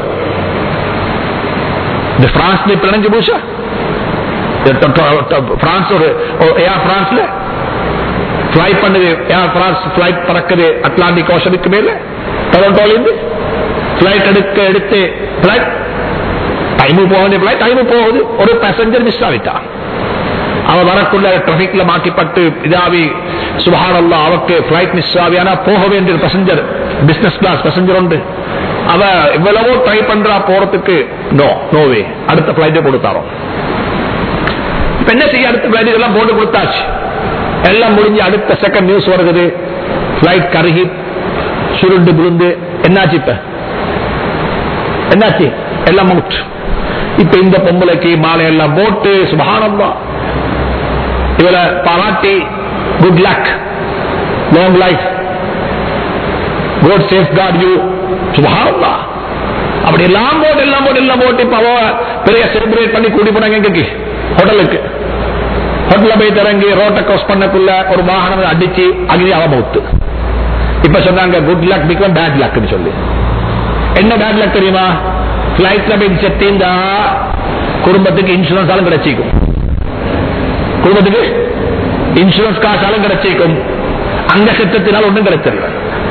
இந்த பிரான்ஸ்ல இப்ப நினைஞ்சு போச்சா பிரான்ஸ் ஒரு ஏன் பிரான்ஸ்ல ஃபிளை பண்ணுது ஏர் பிரான்ஸ் பிளைட் பறக்குது அட்லாண்டிக் ஓஷனுக்கு மேல டொரண்டோல இருந்து பிளைட் எடுக்க எடுத்து பிளைட் டைமு போக வேண்டிய பிளைட் டைமு போகுது ஒரு பேசஞ்சர் மிஸ் ஆகிட்டான் அவ வரக்குள்ள டிராபிக்ல மாட்டிப்பட்டு இதாவி சுபஹானல்லா அவக்கு பிளைட் மிஸ் ஆவியானா போக வேண்டிய பேசஞ்சர் பிசினஸ் கிளாஸ் பேசஞ்சர் உண்டு அவ இவ்வளவோ ட்ரை பண்றா போறதுக்கு நோ நோவே அடுத்த பிளைட்டே கொடுத்தாரோ இப்ப என்ன செய்ய அடுத்த பிளைட் எல்லாம் போட்டு கொடுத்தாச்சு எல்லாம் முடிஞ்சு அடுத்த செகண்ட் நியூஸ் வருகிறது பிளைட் கருகி சுருண்டு விழுந்து என்னாச்சு இப்ப என்னாச்சு எல்லாம் அவுட் இப்ப இந்த பொம்பளைக்கு மாலை எல்லாம் போட்டு சுபஹானல்லா இவரை பாராட்டி good luck long life god safeguard you சுபஹானல்லா அப்படி எல்லாம் போட்டு எல்லாம் போட்டு எல்லாம் போட்டு இப்ப அவ பெரிய செலிப்ரேட் பண்ணி கூட்டி போனாங்க எங்கக்கு ஹோட்டலுக்கு ஹோட்டல்ல போய் திறங்கி ரோட்டை கிராஸ் பண்ணக்குள்ள ஒரு வாகனம் அடிச்சு அகிரி அவ மவுத்து இப்ப சொன்னாங்க குட் லக் பிகம் பேட் லக்னு சொல்லி என்ன பேட் லக் தெரியுமா பிளைட்ல போய் செத்திருந்தா குடும்பத்துக்கு இன்சூரன்ஸ் ஆலும் கிடைச்சிக்கும் குடும்பத்துக்கு இன்சூரன்ஸ் காசாலும் கிடைச்சிக்கும் அங்க செத்தத்தினால் ஒன்றும் கிடைச்சிடல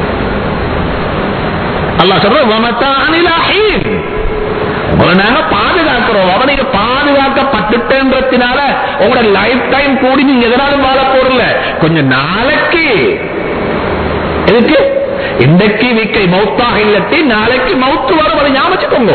அல்லா சொல்ற உங்களை நாங்க பாதுகாக்கிறோம் அவனைக்கு பாதுகாக்கப்பட்டுட்டேன்றதுனால உங்களோட லைஃப் டைம் கூடி நீங்க எதனாலும் வாழ போறல கொஞ்சம் நாளைக்கு எதுக்கு இன்றைக்கு வீக்கை மௌத்தாக இல்லட்டி நாளைக்கு மௌத்து வரும் அதை ஞாபகிச்சுக்கோங்க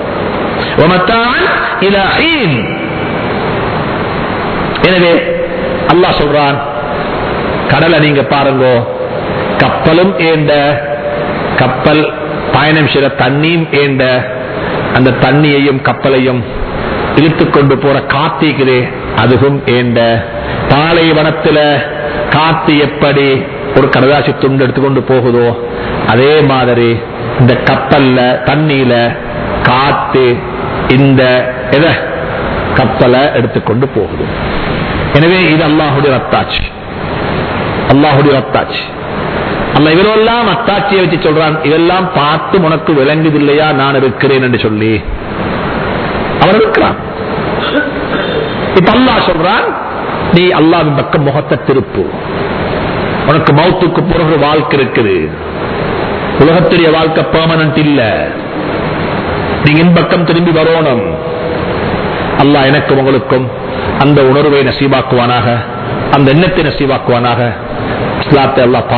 எனவே அல்லாஹ் சொல்றான் கடலை நீங்க பாருங்க கப்பலும் ஏண்ட கப்பல் பயணம் செய்த தண்ணியும் ஏண்ட அந்த தண்ணியையும் கப்பலையும் இழுத்துக் கொண்டு போற காத்திக்குதே அதுவும் ஏண்ட பாலைவனத்துல காத்து எப்படி ஒரு கடதாசி துண்டு எடுத்துக்கொண்டு போகுதோ அதே மாதிரி இந்த கப்பல்ல தண்ணியில காத்து இந்த எதை கப்பலை எடுத்துக்கொண்டு போகுது எனவே இது அல்லாஹுடைய ரத்தாட்சி அல்லாஹுடைய ரத்தாட்சி அல்ல இவரெல்லாம் அத்தாட்சியை வச்சு சொல்றான் இதெல்லாம் பார்த்து உனக்கு விளங்குதில்லையா நான் இருக்கிறேன் என்று சொல்லி அவன் இருக்கிறான் இப்ப அல்லாஹ் சொல்றான் நீ அல்லாவின் பக்கம் முகத்தை திருப்பு உனக்கு மௌத்துக்கு பிறகு வாழ்க்கை இருக்குது உலகத்துடைய வாழ்க்கை பெர்மனன்ட் இல்ல நீங்க பக்கம் திரும்பி வரணும் அல்லாஹ் எனக்கும் உங்களுக்கும் அந்த உணர்வை நசீபாக்குவானாக அந்த எண்ணத்தை நசீபாக்குவானாக இஸ்லாத்தை அல்லாஹ்